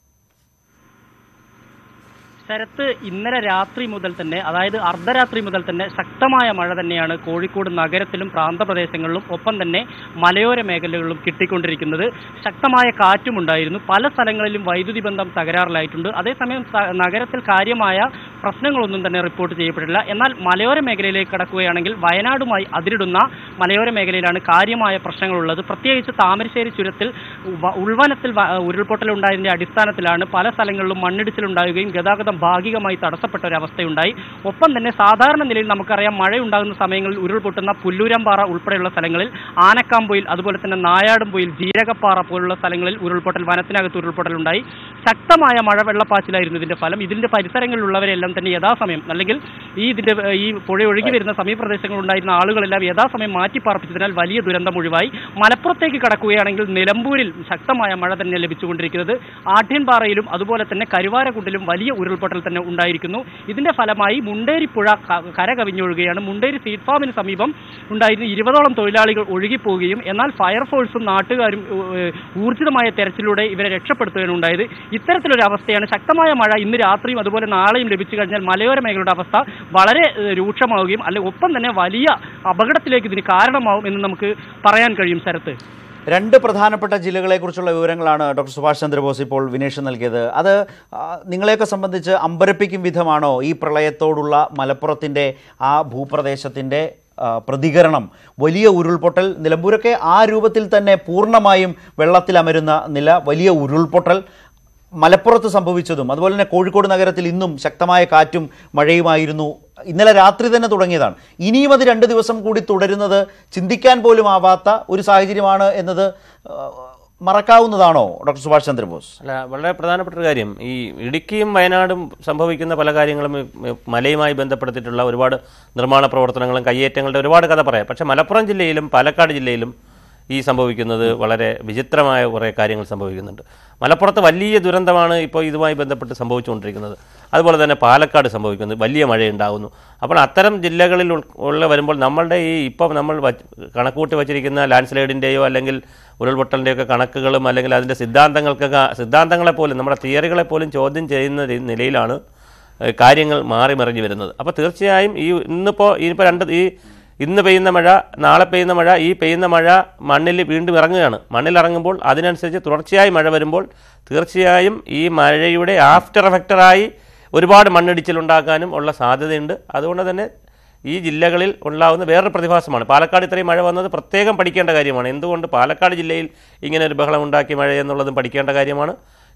ശരത്ത് ഇന്നലെ രാത്രി മുതൽ തന്നെ അതായത് അർദ്ധരാത്രി മുതൽ തന്നെ ശക്തമായ മഴ തന്നെയാണ് കോഴിക്കോട് നഗരത്തിലും പ്രാന്തപ്രദേശങ്ങളിലും ഒപ്പം തന്നെ മലയോര മേഖലകളിലും കിട്ടിക്കൊണ്ടിരിക്കുന്നത് ശക്തമായ കാറ്റുമുണ്ടായിരുന്നു പല സ്ഥലങ്ങളിലും വൈദ്യുതി ബന്ധം തകരാറിലായിട്ടുണ്ട് അതേസമയം സ- നഗരത്തിൽ കാര്യമായ പ്രശ്നങ്ങളൊന്നും തന്നെ റിപ്പോർട്ട് ചെയ്യപ്പെട്ടില്ല എന്നാൽ മലയോര മേഖലയിലേക്ക് കടക്കുകയാണെങ്കിൽ വയനാടുമായി അതിരിടുന്ന മലയോര മേഖലയിലാണ് കാര്യമായ പ്രശ്നങ്ങളുള്ളത് പ്രത്യേകിച്ച് താമരശ്ശേരി ചുരത്തിൽ വ- ഉൾവനത്തിൽ വ- ഉരുൾപൊട്ടൽ ഉണ്ടായതിന്റെ അടിസ്ഥാനത്തിലാണ് പല സ്ഥലങ്ങളിലും മണ്ണിടിച്ചിലുണ്ടാവുകയും ഗതാഗതം ഭാഗികമായി തടസ്സപ്പെട്ട ഒരു അവസ്ഥയുണ്ടായി ഒപ്പം തന്നെ സാധാരണ നിലയിൽ നമുക്കറിയാം മഴയുണ്ടാകുന്ന സമയങ്ങളിൽ ഉരുൾപൊട്ടുന്ന പുല്ലൂരമ്പാറ ഉൾപ്പെടെയുള്ള സ്ഥലങ്ങളിൽ ആനക്കാമ്പൊയിൽ അതുപോലെ തന്നെ നായാടുംപൊയിൽ ജീരകപ്പാറ പോലുള്ള സ്ഥലങ്ങളിൽ ഉരുൾപൊട്ടൽ വനത്തിനകത്ത് ഉരുൾപൊട്ടൽ ഉണ്ടായി ശക്തമായ മഴ വെള്ളപ്പാച്ചിലായിരുന്നു ഇതിന്റെ ഫലം ഇതിന്റെ പരിസരങ്ങളിലുള്ളവരെല്ലാം തന്നെ യഥാസമയം അല്ലെങ്കിൽ ഈ ഇതിന്റെ ഏഹ്, ഈ പുഴ ഒഴുകി വരുന്ന സമീപപ്രദേശങ്ങളിൽ ഉണ്ടായിരുന്ന ആളുകളെല്ലാം യഥാസമയം മാറ്റിപ്പാർപ്പിച്ചതിനാൽ വലിയ ദുരന്തം ഒഴിവായി മലപ്പുറത്തേക്ക് കടക്കുകയാണെങ്കിൽ നിലമ്പൂരിൽ ശക്തമായ മഴ തന്നെ ലഭിച്ചുകൊണ്ടിരിക്കുന്നത് ആഢ്യൻപാറയിലും അതുപോലെ തന്നെ കരുവാരക്കുണ്ടിലും വലിയ ഉരുൾപൊട്ടൽ തന്നെ ഉണ്ടായിരിക്കുന്നു ഇതിന്റെ ഫലമായി മുണ്ടേരി പുഴ ക- കര കവിഞ്ഞൊഴുകുകയാണ് മുണ്ടേരി സീഡ് ഫാമിന് സമീപം ഉണ്ടായിരുന്ന ഇരുപതോളം തൊഴിലാളികൾ ഒഴുകിപ്പോവുകയും എന്നാൽ ഫയർഫോഴ്സും നാട്ടുകാരും ഏഹ്, ഊർജിതമായ തെരച്ചിലൂടെ ഇവരെ രക്ഷപ്പെടുത്തുകയാണ് ഉണ്ടായത് ഇത്തരത്തിലൊരു അവസ്ഥയാണ് ശക്തമായ മഴ ഇന്ന് രാത്രിയും അതുപോലെ നാളെയും ലഭിച്ചു കഴിഞ്ഞാൽ മലയോര മേഖലയുടെ അവസ്ഥ വളരെ ഏഹ്, രൂക്ഷമാവുകയും അല്ലെ ഒപ്പം തന്നെ വലിയ അപകടത്തിലേക്ക് ഇതിന് കാരണമാവും എന്ന് നമുക്ക് പറയാൻ കഴിയും ശരത്ത് രണ്ട് പ്രധാനപ്പെട്ട ജില്ലകളെക്കുറിച്ചുള്ള വിവരങ്ങളാണ് ഡോക്ടർ സുഭാഷ് ചന്ദ്രബോസ് ഇപ്പോൾ വിനേഷ് നൽകിയത് അത് ആ, നിങ്ങളെയൊക്കെ സംബന്ധിച്ച് അമ്പരപ്പിക്കും വിധമാണോ ഈ പ്രളയത്തോടുള്ള മലപ്പുറത്തിൻ്റെ ആ ഭൂപ്രദേശത്തിൻ്റെ ആ, പ്രതികരണം വലിയ ഉരുൾപൊട്ടൽ നിലമ്പൂരൊക്കെ ആ രൂപത്തിൽ തന്നെ പൂർണ്ണമായും വെള്ളത്തിലമരുന്ന നില വലിയ ഉരുൾപൊട്ടൽ മലപ്പുറത്ത് സംഭവിച്ചതും അതുപോലെ തന്നെ കോഴിക്കോട് നഗരത്തിൽ ഇന്നും ശക്തമായ കാറ്റും മഴയുമായിരുന്നു ഇന്നലെ രാത്രി തന്നെ തുടങ്ങിയതാണ് ഇനിയും അത് രണ്ട് ദിവസം കൂടി തുടരുന്നത് ചിന്തിക്കാൻ പോലും ആവാത്ത ഒരു സാഹചര്യമാണ് എന്നത് ആ, മറക്കാവുന്നതാണോ ഡോക്ടർ സുഭാഷ് ചന്ദ്രബോസ് അല്ല വളരെ പ്രധാനപ്പെട്ട ഒരു കാര്യം ഈ ഇടുക്കിയും വയനാടും സംഭവിക്കുന്ന പല കാര്യങ്ങളും ഈ മലയുമായി ബന്ധപ്പെടുത്തിയിട്ടുള്ള ഒരുപാട് നിർമ്മാണ പ്രവർത്തനങ്ങളും കയ്യേറ്റങ്ങളുടെ ഒരുപാട് കഥ പറയാം പക്ഷേ മലപ്പുറം ജില്ലയിലും പാലക്കാട് ജില്ലയിലും ഈ സംഭവിക്കുന്നത് വളരെ വിചിത്രമായ കുറേ കാര്യങ്ങൾ സംഭവിക്കുന്നുണ്ട് മലപ്പുറത്ത് വലിയ ദുരന്തമാണ് ഇപ്പോൾ ഇതുമായി ബന്ധപ്പെട്ട് സംഭവിച്ചുകൊണ്ടിരിക്കുന്നത് അതുപോലെ തന്നെ പാലക്കാട് സംഭവിക്കുന്നത് വലിയ മഴയുണ്ടാകുന്നു അപ്പോൾ അത്തരം ജില്ലകളിൽ ഉൾ- ഉള്ള വരുമ്പോൾ നമ്മളുടെ ഈ ഇപ്പം നമ്മൾ വച്ച് കണക്കൂട്ടി വച്ചിരിക്കുന്ന ലാൻഡ് സ്ലൈഡിൻ്റെയോ അല്ലെങ്കിൽ ഉരുൾപൊട്ടലിൻ്റെയൊക്കെ കണക്കുകളും അല്ലെങ്കിൽ അതിൻ്റെ സിദ്ധാന്തങ്ങൾക്കൊക്കെ സിദ്ധാന്തങ്ങളെ പോലും നമ്മുടെ തിയറികളെ പോലും ചോദ്യം ചെയ്യുന്ന രീ- നിലയിലാണ് ഏഹ് കാര്യങ്ങൾ മാറി മറിഞ്ഞു വരുന്നത് അപ്പോൾ തീർച്ചയായും ഈ ഇന്നിപ്പോൾ ഇനിയിപ്പോൾ രണ്ട് ഈ ഇന്ന് പെയ്യുന്ന മഴ നാളെ പെയ്യുന്ന മഴ ഈ പെയ്യുന്ന മഴ മണ്ണിൽ വീണ്ടും ഇറങ്ങുകയാണ് മണ്ണിൽ ഇറങ്ങുമ്പോൾ അതിനനുസരിച്ച് തുടർച്ചയായി മഴ വരുമ്പോൾ തീർച്ചയായും ഈ മഴയുടെ ആഫ്റ്റർ എഫക്റ്ററായി ഒരുപാട് മണ്ണിടിച്ചിലുണ്ടാക്കാനും ഉള്ള സാധ്യതയുണ്ട് അതുകൊണ്ട് തന്നെ ഈ ജില്ലകളിൽ ഉണ്ടാകുന്ന വേറൊരു പ്രതിഭാസമാണ് പാലക്കാട് ഇത്രയും മഴ വന്നത് പ്രത്യേകം പഠിക്കേണ്ട കാര്യമാണ് എന്തുകൊണ്ട് പാലക്കാട് ജില്ലയിൽ ഇങ്ങനെ ഒരു ബഹളം ഉണ്ടാക്കി മഴ എന്നുള്ളതും പഠിക്കേണ്ട കാര്യമാണ്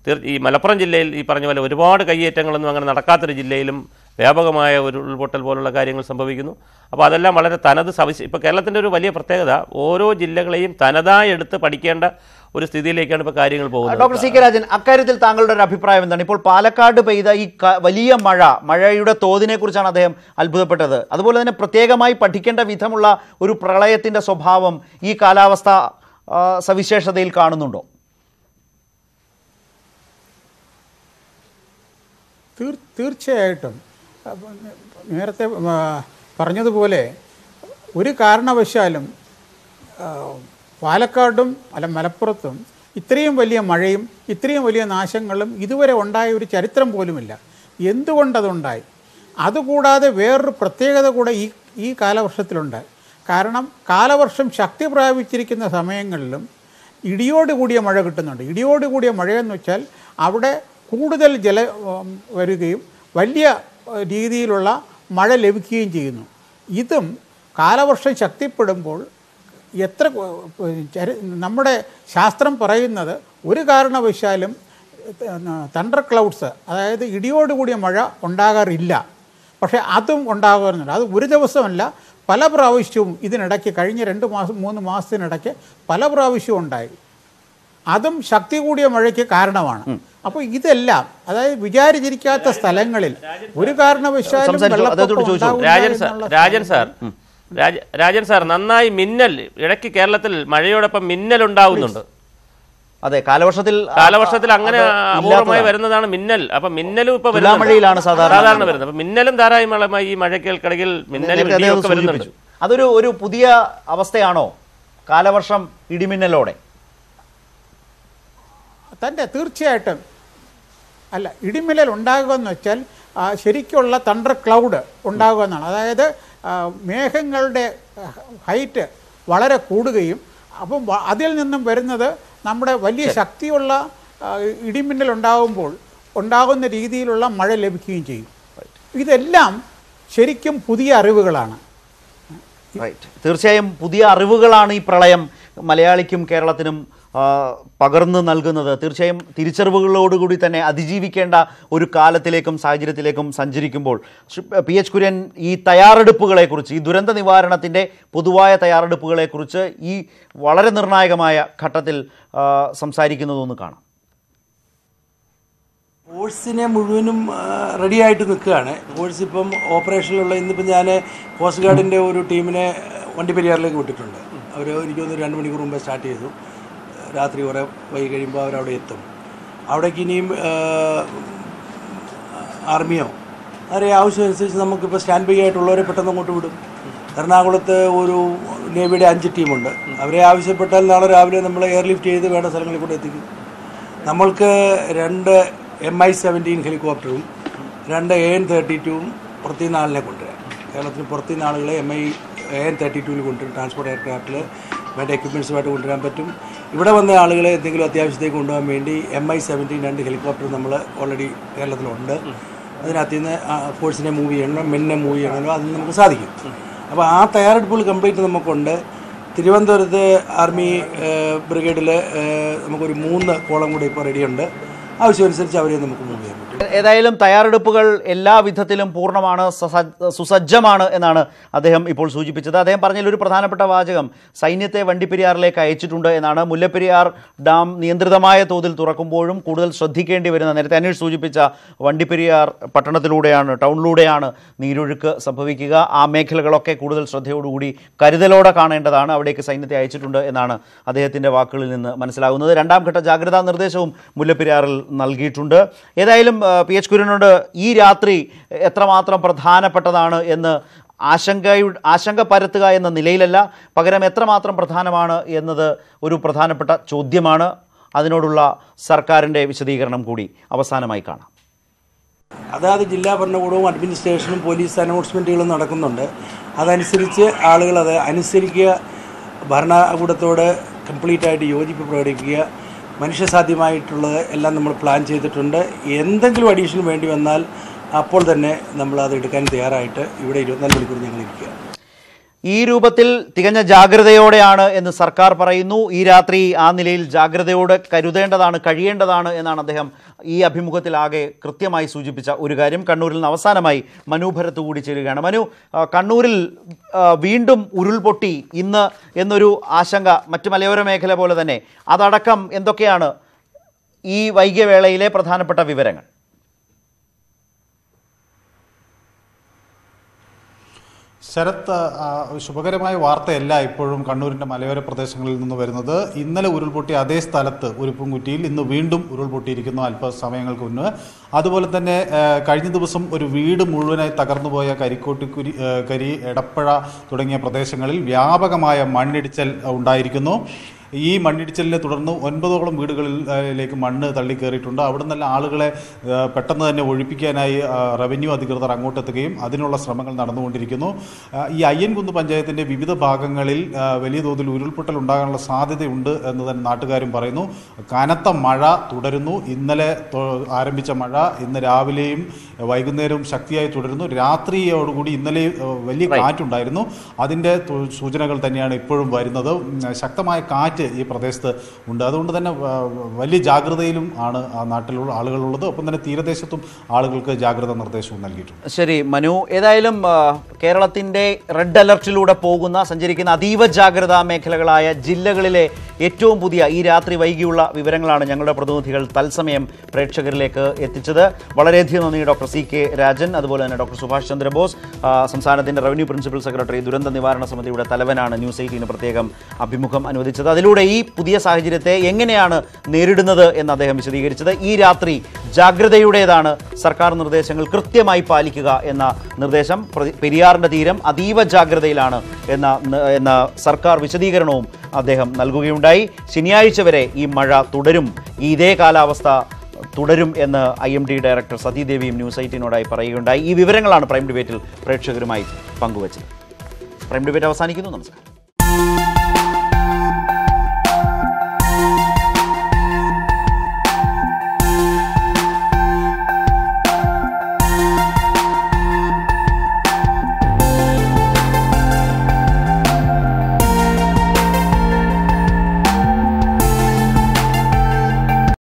തീർ ഈ മലപ്പുറം ജില്ലയിൽ ഈ പറഞ്ഞ പോലെ ഒരുപാട് കയ്യേറ്റങ്ങളൊന്നും അങ്ങനെ നടക്കാത്തൊരു ജില്ലയിലും വ്യാപകമായ ഒരു ഉരുൾപൊട്ടൽ പോലുള്ള കാര്യങ്ങൾ സംഭവിക്കുന്നു അപ്പോൾ അതെല്ലാം വളരെ തനത് സവിശ ഇപ്പോൾ കേരളത്തിൻ്റെ ഒരു വലിയ പ്രത്യേകത ഓരോ ജില്ലകളെയും തനതായി എടുത്ത് പഠിക്കേണ്ട ഒരു സ്ഥിതിയിലേക്കാണ് ഇപ്പോൾ കാര്യങ്ങൾ പോകുന്നത് ഡോക്ടർ സി കെ രാജൻ അക്കാര്യത്തിൽ താങ്കളുടെ ഒരു അഭിപ്രായം എന്താണ് ഇപ്പോൾ പാലക്കാട് പെയ്ത ഈ ക- വലിയ മഴ മഴയുടെ തോതിനെ കുറിച്ചാണ് അദ്ദേഹം അത്ഭുതപ്പെട്ടത് അതുപോലെ തന്നെ പ്രത്യേകമായി പഠിക്കേണ്ട വിധമുള്ള ഒരു പ്രളയത്തിന്റെ സ്വഭാവം ഈ കാലാവസ്ഥ ആ, സവിശേഷതയിൽ കാണുന്നുണ്ടോ തീർ തീർച്ചയായിട്ടും അപ്പം നേരത്തെ ആ, പറഞ്ഞതുപോലെ ഒരു കാരണവശാലും ആ, പാലക്കാടും അല്ല മലപ്പുറത്തും ഇത്രയും വലിയ മഴയും ഇത്രയും വലിയ നാശങ്ങളും ഇതുവരെ ഉണ്ടായ ഒരു ചരിത്രം പോലുമില്ല എന്തുകൊണ്ടതുണ്ടായി അതുകൂടാതെ വേറൊരു പ്രത്യേകത കൂടെ ഈ ഈ കാലവർഷത്തിലുണ്ട് കാരണം കാലവർഷം ശക്തി പ്രാപിച്ചിരിക്കുന്ന സമയങ്ങളിലും ഇടിയോട് കൂടിയ മഴ കിട്ടുന്നുണ്ട് ഇടിയോട് കൂടിയ മഴയെന്ന് വെച്ചാൽ അവിടെ കൂടുതൽ ജല ഉം, വരികയും വലിയ ഏഹ്, രീതിയിലുള്ള മഴ ലഭിക്കുകയും ചെയ്യുന്നു ഇതും കാലവർഷം ശക്തിപ്പെടുമ്പോൾ എത്ര ഏഹ്, ചരി- നമ്മുടെ ശാസ്ത്രം പറയുന്നത് ഒരു കാരണവശാലും തണ്ടർ ക്ലൗഡ്സ് അതായത് ഇടിയോടുകൂടിയ മഴ ഉണ്ടാകാറില്ല പക്ഷേ അതും ഉണ്ടാകാറുണ്ട് അത് ഒരു ദിവസമല്ല പല പ്രാവശ്യവും ഇതിനിടയ്ക്ക് കഴിഞ്ഞ രണ്ട് മാസം മൂന്ന് മാസത്തിനിടയ്ക്ക് പല പ്രാവശ്യവും ഉണ്ടായി അതും ശക്തി കൂടിയ മഴയ്ക്ക് കാരണമാണ് അപ്പോൾ ഇതെല്ലാം അതായത് വിചാരിച്ചിരിക്കാത്ത സ്ഥലങ്ങളിൽ ഒരു കാരണവശാലും സംസാരിച്ചോ. വെള്ളപ്പൊക്കം അദ്ദേഹത്തോട് ചോദിച്ചോ. ഉണ്ടാവില്ല രാജൻ സാർ എന്നുള്ള രാജൻ സാർ രാജ- രാജൻ സാർ നന്നായി മിന്നൽ ഇടയ്ക്ക് കേരളത്തിൽ മഴയോടൊപ്പം മിന്നൽ ഉണ്ടാവുന്നുണ്ട് അതെ കാലവർഷത്തിൽ ആ, കാലവർഷത്തിൽ അങ്ങനെ അത് അപൂർവമായി ഇല്ലാത്തതാണ്. വരുന്നതാണ് മിന്നൽ അപ്പൊ മിന്നലും ഇപ്പൊ തുലാമഴയിലാണ് സാധാരണ സാധാരണ വരുന്നത് അപ്പൊ മിന്നലും ധാരാളമായി ഈ മഴയ്ക്കൽക്കിടയിൽ മിന്നലും നേരത്തെ അദ്ദേഹം ഇടിയൊക്കെ വരുന്നുണ്ട് സൂചിപ്പിച്ചു. അതൊരു ഒരു പുതിയ അവസ്ഥയാണോ കാലവർഷം ഇടിമിന്നലോടെ തന്നെ തീർച്ചയായിട്ടും അല്ല ഇടിമിന്നൽ ഉണ്ടാകുക എന്ന് വെച്ചാൽ ആ, ശരിക്കുള്ള തണ്ടർ ക്ലൗഡ് ഉണ്ടാകുക എന്നാണ് അതായത് ആ, മേഘങ്ങളുടെ ഹൈറ്റ് വളരെ കൂടുകയും അപ്പം വ- അതിൽ നിന്നും വരുന്നത് നമ്മുടെ വലിയ ശക്തിയുള്ള ആ, ഇടിമിന്നൽ ഉണ്ടാകുമ്പോൾ ഉണ്ടാകുന്ന രീതിയിലുള്ള മഴ ലഭിക്കുകയും ചെയ്യും ഇതെല്ലാം ശരിക്കും പുതിയ അറിവുകളാണ് റൈറ്റ് തീർച്ചയായും പുതിയ അറിവുകളാണ് ഈ പ്രളയം മലയാളിക്കും കേരളത്തിനും ആ, പകർന്നു നൽകുന്നത് തീർച്ചയായും തിരിച്ചറിവുകളോടുകൂടി തന്നെ അതിജീവിക്കേണ്ട ഒരു കാലത്തിലേക്കും സാഹചര്യത്തിലേക്കും സഞ്ചരിക്കുമ്പോൾ ശ്രീ പി എച്ച് കുര്യൻ ഈ തയ്യാറെടുപ്പുകളെക്കുറിച്ച് ഈ ദുരന്ത നിവാരണത്തിൻ്റെ പൊതുവായ തയ്യാറെടുപ്പുകളെക്കുറിച്ച് ഈ വളരെ നിർണായകമായ ഘട്ടത്തിൽ ആ, സംസാരിക്കുന്നതൊന്ന് കാണാം ഫോഴ്സിനെ മുഴുവനും റെഡി ആയിട്ട് നിൽക്കുകയാണ് ഫോഴ്സ് ഇപ്പം ഓപ്പറേഷനിലുള്ള ഇന്നിപ്പം ഞാൻ കോസ്റ്റ് ഗാർഡിൻ്റെ ഒരു ടീമിനെ വണ്ടിപ്പെരിയാറിലേക്ക് വിട്ടിട്ടുണ്ട് അവർ എനിക്ക് തോന്നുന്നു രണ്ട് മണിക്കൂർ മുമ്പേ സ്റ്റാർട്ട് ചെയ്തു രാത്രി കുറേ വൈകി കഴിയുമ്പോൾ അവരവിടെ എത്തും അവിടേക്ക് ഇനിയും ആർമിയോ അവരെ ആവശ്യമനുസരിച്ച് നമുക്കിപ്പോൾ സ്റ്റാൻഡ് ബൈ ആയിട്ടുള്ളവരെ പെട്ടെന്ന് അങ്ങോട്ട് വിടും എറണാകുളത്ത് ഒരു നേവിയുടെ അഞ്ച് ടീമുണ്ട് അവരെ ആവശ്യപ്പെട്ടാൽ നാളെ രാവിലെ നമ്മൾ എയർലിഫ്റ്റ് ചെയ്ത് വേണ്ട സ്ഥലങ്ങളിൽ കൂടെ എത്തിക്കും നമ്മൾക്ക് രണ്ട് എം ഐ സെവൻറ്റീൻ ഹെലികോപ്റ്ററും രണ്ട് എ എൻ തേർട്ടി ടുവും പുറത്തുനിന്ന് ആളിനെ കൊണ്ടുവരാം കേരളത്തിന് പുറത്തുനിന്ന് ആളുകളെ M I A N thirty ടുവിൽ കൊണ്ടുവരും ട്രാൻസ്പോർട്ട് എയർക്രാഫ്റ്റിൽ വേണ്ട എക്യുപ്മെൻറ്റ്സുമായിട്ട് കൊണ്ടുവരാൻ പറ്റും ഇവിടെ വന്ന ആളുകളെ എന്തെങ്കിലും അത്യാവശ്യത്തേക്ക് കൊണ്ടുപോകാൻ വേണ്ടി എം ഐ സെവൻറ്റീൻ രണ്ട് ഹെലികോപ്റ്റർ നമ്മൾ ഓൾറെഡി കേരളത്തിലുണ്ട് അതിനകത്ത് നിന്ന് ഫോഴ്സിനെ മൂവ് ചെയ്യണം മെന്നെ മൂവ് ചെയ്യണമല്ലോ അതിന് നമുക്ക് സാധിക്കും അപ്പോൾ ആ തയ്യാറെടുപ്പുകൾ കംപ്ലീറ്റ് നമുക്കുണ്ട് തിരുവനന്തപുരത്ത് ആർമി ബ്രിഗേഡിൽ നമുക്കൊരു മൂന്ന് കോളം കൂടി ഇപ്പോൾ റെഡിയുണ്ട് ആവശ്യമനുസരിച്ച് അവരെ നമുക്ക് മൂവ് ചെയ്യാൻ പറ്റും ഏതായാലും തയ്യാറെടുപ്പുകൾ എല്ലാ വിധത്തിലും പൂർണ്ണമാണ് സസ- സുസജ്ജമാണ് എന്നാണ് അദ്ദേഹം ഇപ്പോൾ സൂചിപ്പിച്ചത് അദ്ദേഹം പറഞ്ഞതിൽ ഒരു പ്രധാനപ്പെട്ട വാചകം സൈന്യത്തെ വണ്ടിപ്പെരിയാറിലേക്ക് അയച്ചിട്ടുണ്ട് എന്നാണ് മുല്ലപ്പെരിയാർ ഡാം നിയന്ത്രിതമായ തോതിൽ തുറക്കുമ്പോഴും കൂടുതൽ ശ്രദ്ധിക്കേണ്ടി വരുന്ന നേരത്തെ അനീഷ് സൂചിപ്പിച്ച വണ്ടിപ്പെരിയാർ പട്ടണത്തിലൂടെയാണ് ടൗണിലൂടെയാണ് നീരൊഴുക്ക് സംഭവിക്കുക ആ മേഖലകളൊക്കെ കൂടുതൽ ശ്രദ്ധയോടുകൂടി കരുതലോടെ കാണേണ്ടതാണ് അവിടേക്ക് സൈന്യത്തെ അയച്ചിട്ടുണ്ട് എന്നാണ് അദ്ദേഹത്തിൻ്റെ വാക്കുകളിൽ നിന്ന് മനസ്സിലാകുന്നത് രണ്ടാം ഘട്ട ജാഗ്രതാ നിർദ്ദേശവും മുല്ലപ്പെരിയാറിൽ നൽകിയിട്ടുണ്ട് ഏതായാലും ആ, പി എച്ച് കുര്യനോട് ഈ രാത്രി എത്രമാത്രം പ്രധാനപ്പെട്ടതാണ് എന്ന് ആശങ്കയുടെ ആശങ്ക പരത്തുക എന്ന നിലയിലല്ല പകരം എത്രമാത്രം പ്രധാനമാണ് എന്നത് ഒരു പ്രധാനപ്പെട്ട ചോദ്യമാണ് അതിനോടുള്ള സർക്കാരിൻ്റെ വിശദീകരണം കൂടി അവസാനമായി കാണാം അതാത് ജില്ലാ ഭരണകൂടവും അഡ്മിനിസ്ട്രേഷനും പോലീസ് അനൗൺസ്മെൻറ്റുകളും നടക്കുന്നുണ്ട് അതനുസരിച്ച് ആളുകൾ അത് അനുസരിക്കുക ഭരണകൂടത്തോട് കംപ്ലീറ്റ് ആയിട്ട് യോജിപ്പ് പ്രകടിപ്പിക്കുക മനുഷ്യസാധ്യമായിട്ടുള്ളത് എല്ലാം നമ്മൾ പ്ലാൻ ചെയ്തിട്ടുണ്ട് എന്തെങ്കിലും അഡീഷൻ വേണ്ടി വന്നാൽ അപ്പോൾ തന്നെ നമ്മൾ അത് എടുക്കാൻ തയ്യാറായിട്ട് ഇവിടെ ഇരുപത്തിനാല് മണിക്കൂർ ഞങ്ങൾ ഇരിക്കുക ഈ രൂപത്തിൽ തികഞ്ഞ ജാഗ്രതയോടെയാണ് എന്ന് സർക്കാർ പറയുന്നു ഈ രാത്രി ആ നിലയിൽ ജാഗ്രതയോടെ കരുതേണ്ടതാണ് കഴിയേണ്ടതാണ് എന്നാണ് അദ്ദേഹം ഈ അഭിമുഖത്തിൽ ആകെ കൃത്യമായി സൂചിപ്പിച്ച ഒരു കാര്യം കണ്ണൂരിൽ നിന്ന് അവസാനമായി മനു ഭരത്ത് കൂടി ചേരുകയാണ് മനു ആ, കണ്ണൂരിൽ ആ, വീണ്ടും ഉരുൾപൊട്ടി ഇന്ന് എന്നൊരു ആശങ്ക മറ്റു മലയോര മേഖല പോലെ തന്നെ അതടക്കം എന്തൊക്കെയാണ് ഈ വൈകിയ വേളയിലെ പ്രധാനപ്പെട്ട വിവരങ്ങൾ ശരത്ത് ആ, ശുഭകരമായ വാർത്തയല്ല ഇപ്പോഴും കണ്ണൂരിൻ്റെ മലയോര പ്രദേശങ്ങളിൽ നിന്ന് വരുന്നത് ഇന്നലെ ഉരുൾപൊട്ടിയ അതേ സ്ഥലത്ത് ഉരുപ്പുംകുറ്റിയിൽ ഇന്ന് വീണ്ടും ഉരുൾപൊട്ടിയിരിക്കുന്നു അല്പസമയങ്ങൾക്ക് മുൻപ് അതുപോലെ തന്നെ ആ, കഴിഞ്ഞ ദിവസം ഒരു വീട് മുഴുവനായി തകർന്നുപോയ കരിക്കോട്ടിക്കുരി ആ, കരി എടപ്പഴ തുടങ്ങിയ പ്രദേശങ്ങളിൽ വ്യാപകമായ മണ്ണിടിച്ചൽ ഉണ്ടായിരിക്കുന്നു ഈ മണ്ണിടിച്ചലിനെ തുടർന്ന് ഒൻപതോളം വീടുകളിലേക്ക് മണ്ണ് തള്ളിക്കയറിയിട്ടുണ്ട് അവിടെ നിന്നെല്ലാം ആളുകളെ ആ, പെട്ടെന്ന് തന്നെ ഒഴിപ്പിക്കാനായി ആ, റവന്യൂ അധികൃതർ അങ്ങോട്ടെത്തുകയും അതിനുള്ള ശ്രമങ്ങൾ നടന്നുകൊണ്ടിരിക്കുന്നു ആ, ഈ അയ്യൻകുന്ന് പഞ്ചായത്തിൻ്റെ വിവിധ ഭാഗങ്ങളിൽ ആ, വലിയ തോതിൽ ഉരുൾപൊട്ടൽ ഉണ്ടാകാനുള്ള സാധ്യതയുണ്ട് എന്ന് തന്നെ നാട്ടുകാരും പറയുന്നു കനത്ത മഴ തുടരുന്നു ഇന്നലെ തൊ- ആരംഭിച്ച മഴ ഇന്ന് രാവിലെയും വൈകുന്നേരവും ശക്തിയായി തുടരുന്നു രാത്രിയോടുകൂടി ഇന്നലെ ആ, വലിയ കാറ്റുണ്ടായിരുന്നു അതിൻ്റെ തു- സൂചനകൾ തന്നെയാണ് ഇപ്പോഴും വരുന്നത് ഉം, ശക്തമായ കാറ്റ് ഈ പ്രദേശത്ത് ഉണ്ട് അതുകൊണ്ട് തന്നെ ആ, വലിയ ജാഗ്രതയിലും ആണ് ആ നാട്ടിലുള്ള ആളുകളുള്ളത് ഒപ്പം തന്നെ തീരദേശത്തും ആളുകൾക്ക് ജാഗ്രതാ നിർദ്ദേശവും നൽകിയിട്ടുണ്ട് ശരി മനു ഏതായാലും ആ, കേരളത്തിന്റെ റെഡ് അലർട്ടിലൂടെ പോകുന്ന സഞ്ചരിക്കുന്ന അതീവ ജാഗ്രതാ മേഖലകളായ ജില്ലകളിലെ ഏറ്റവും പുതിയ ഈ രാത്രി വൈകിയുള്ള വിവരങ്ങളാണ് ഞങ്ങളുടെ പ്രതിനിധികൾ തത്സമയം പ്രേക്ഷകരിലേക്ക് എത്തിച്ചത് വളരെയധികം നന്ദി ഡോക്ടർ സി കെ രാജൻ അതുപോലെ തന്നെ ഡോക്ടർ സുഭാഷ് ചന്ദ്രബോസ് ആ, സംസ്ഥാനത്തിന്റെ റവന്യൂ പ്രിൻസിപ്പൽ സെക്രട്ടറി ദുരന്ത നിവാരണ സമിതിയുടെ തലവനാണ് ന്യൂസ് എയ്റ്റീന് പ്രത്യേകം അഭിമുഖം അനുവദിച്ചത് അതിലൂടെ ഈ പുതിയ സാഹചര്യത്തെ എങ്ങനെയാണ് നേരിടുന്നത് എന്ന് അദ്ദേഹം വിശദീകരിച്ചത് ഈ രാത്രി ജാഗ്രതയുടേതാണ് സർക്കാർ നിർദ്ദേശങ്ങൾ കൃത്യമായി പാലിക്കുക എന്ന നിർദ്ദേശം പ്രതി- പെരിയാറിന്റെ തീരം അതീവ ജാഗ്രതയിലാണ് എന്ന എന്ന സർക്കാർ വിശദീകരണവും അദ്ദേഹം നൽകുകയുണ്ടായി ശനിയാഴ്ച വരെ ഈ മഴ തുടരും ഈ ഇതേ കാലാവസ്ഥ തുടരും എന്ന് ഐ എം ഡി ഡയറക്ടർ സതീദേവിയും ന്യൂസ് എയ്റ്റീനോടായി പറയുകയുണ്ടായി ഈ വിവരങ്ങളാണ് പ്രൈം ഡിബേറ്റിൽ പ്രേക്ഷകരുമായി പങ്കുവച്ചത് പ്രൈം ഡിബേറ്റ് അവസാനിക്കുന്നു നമസ്കാരം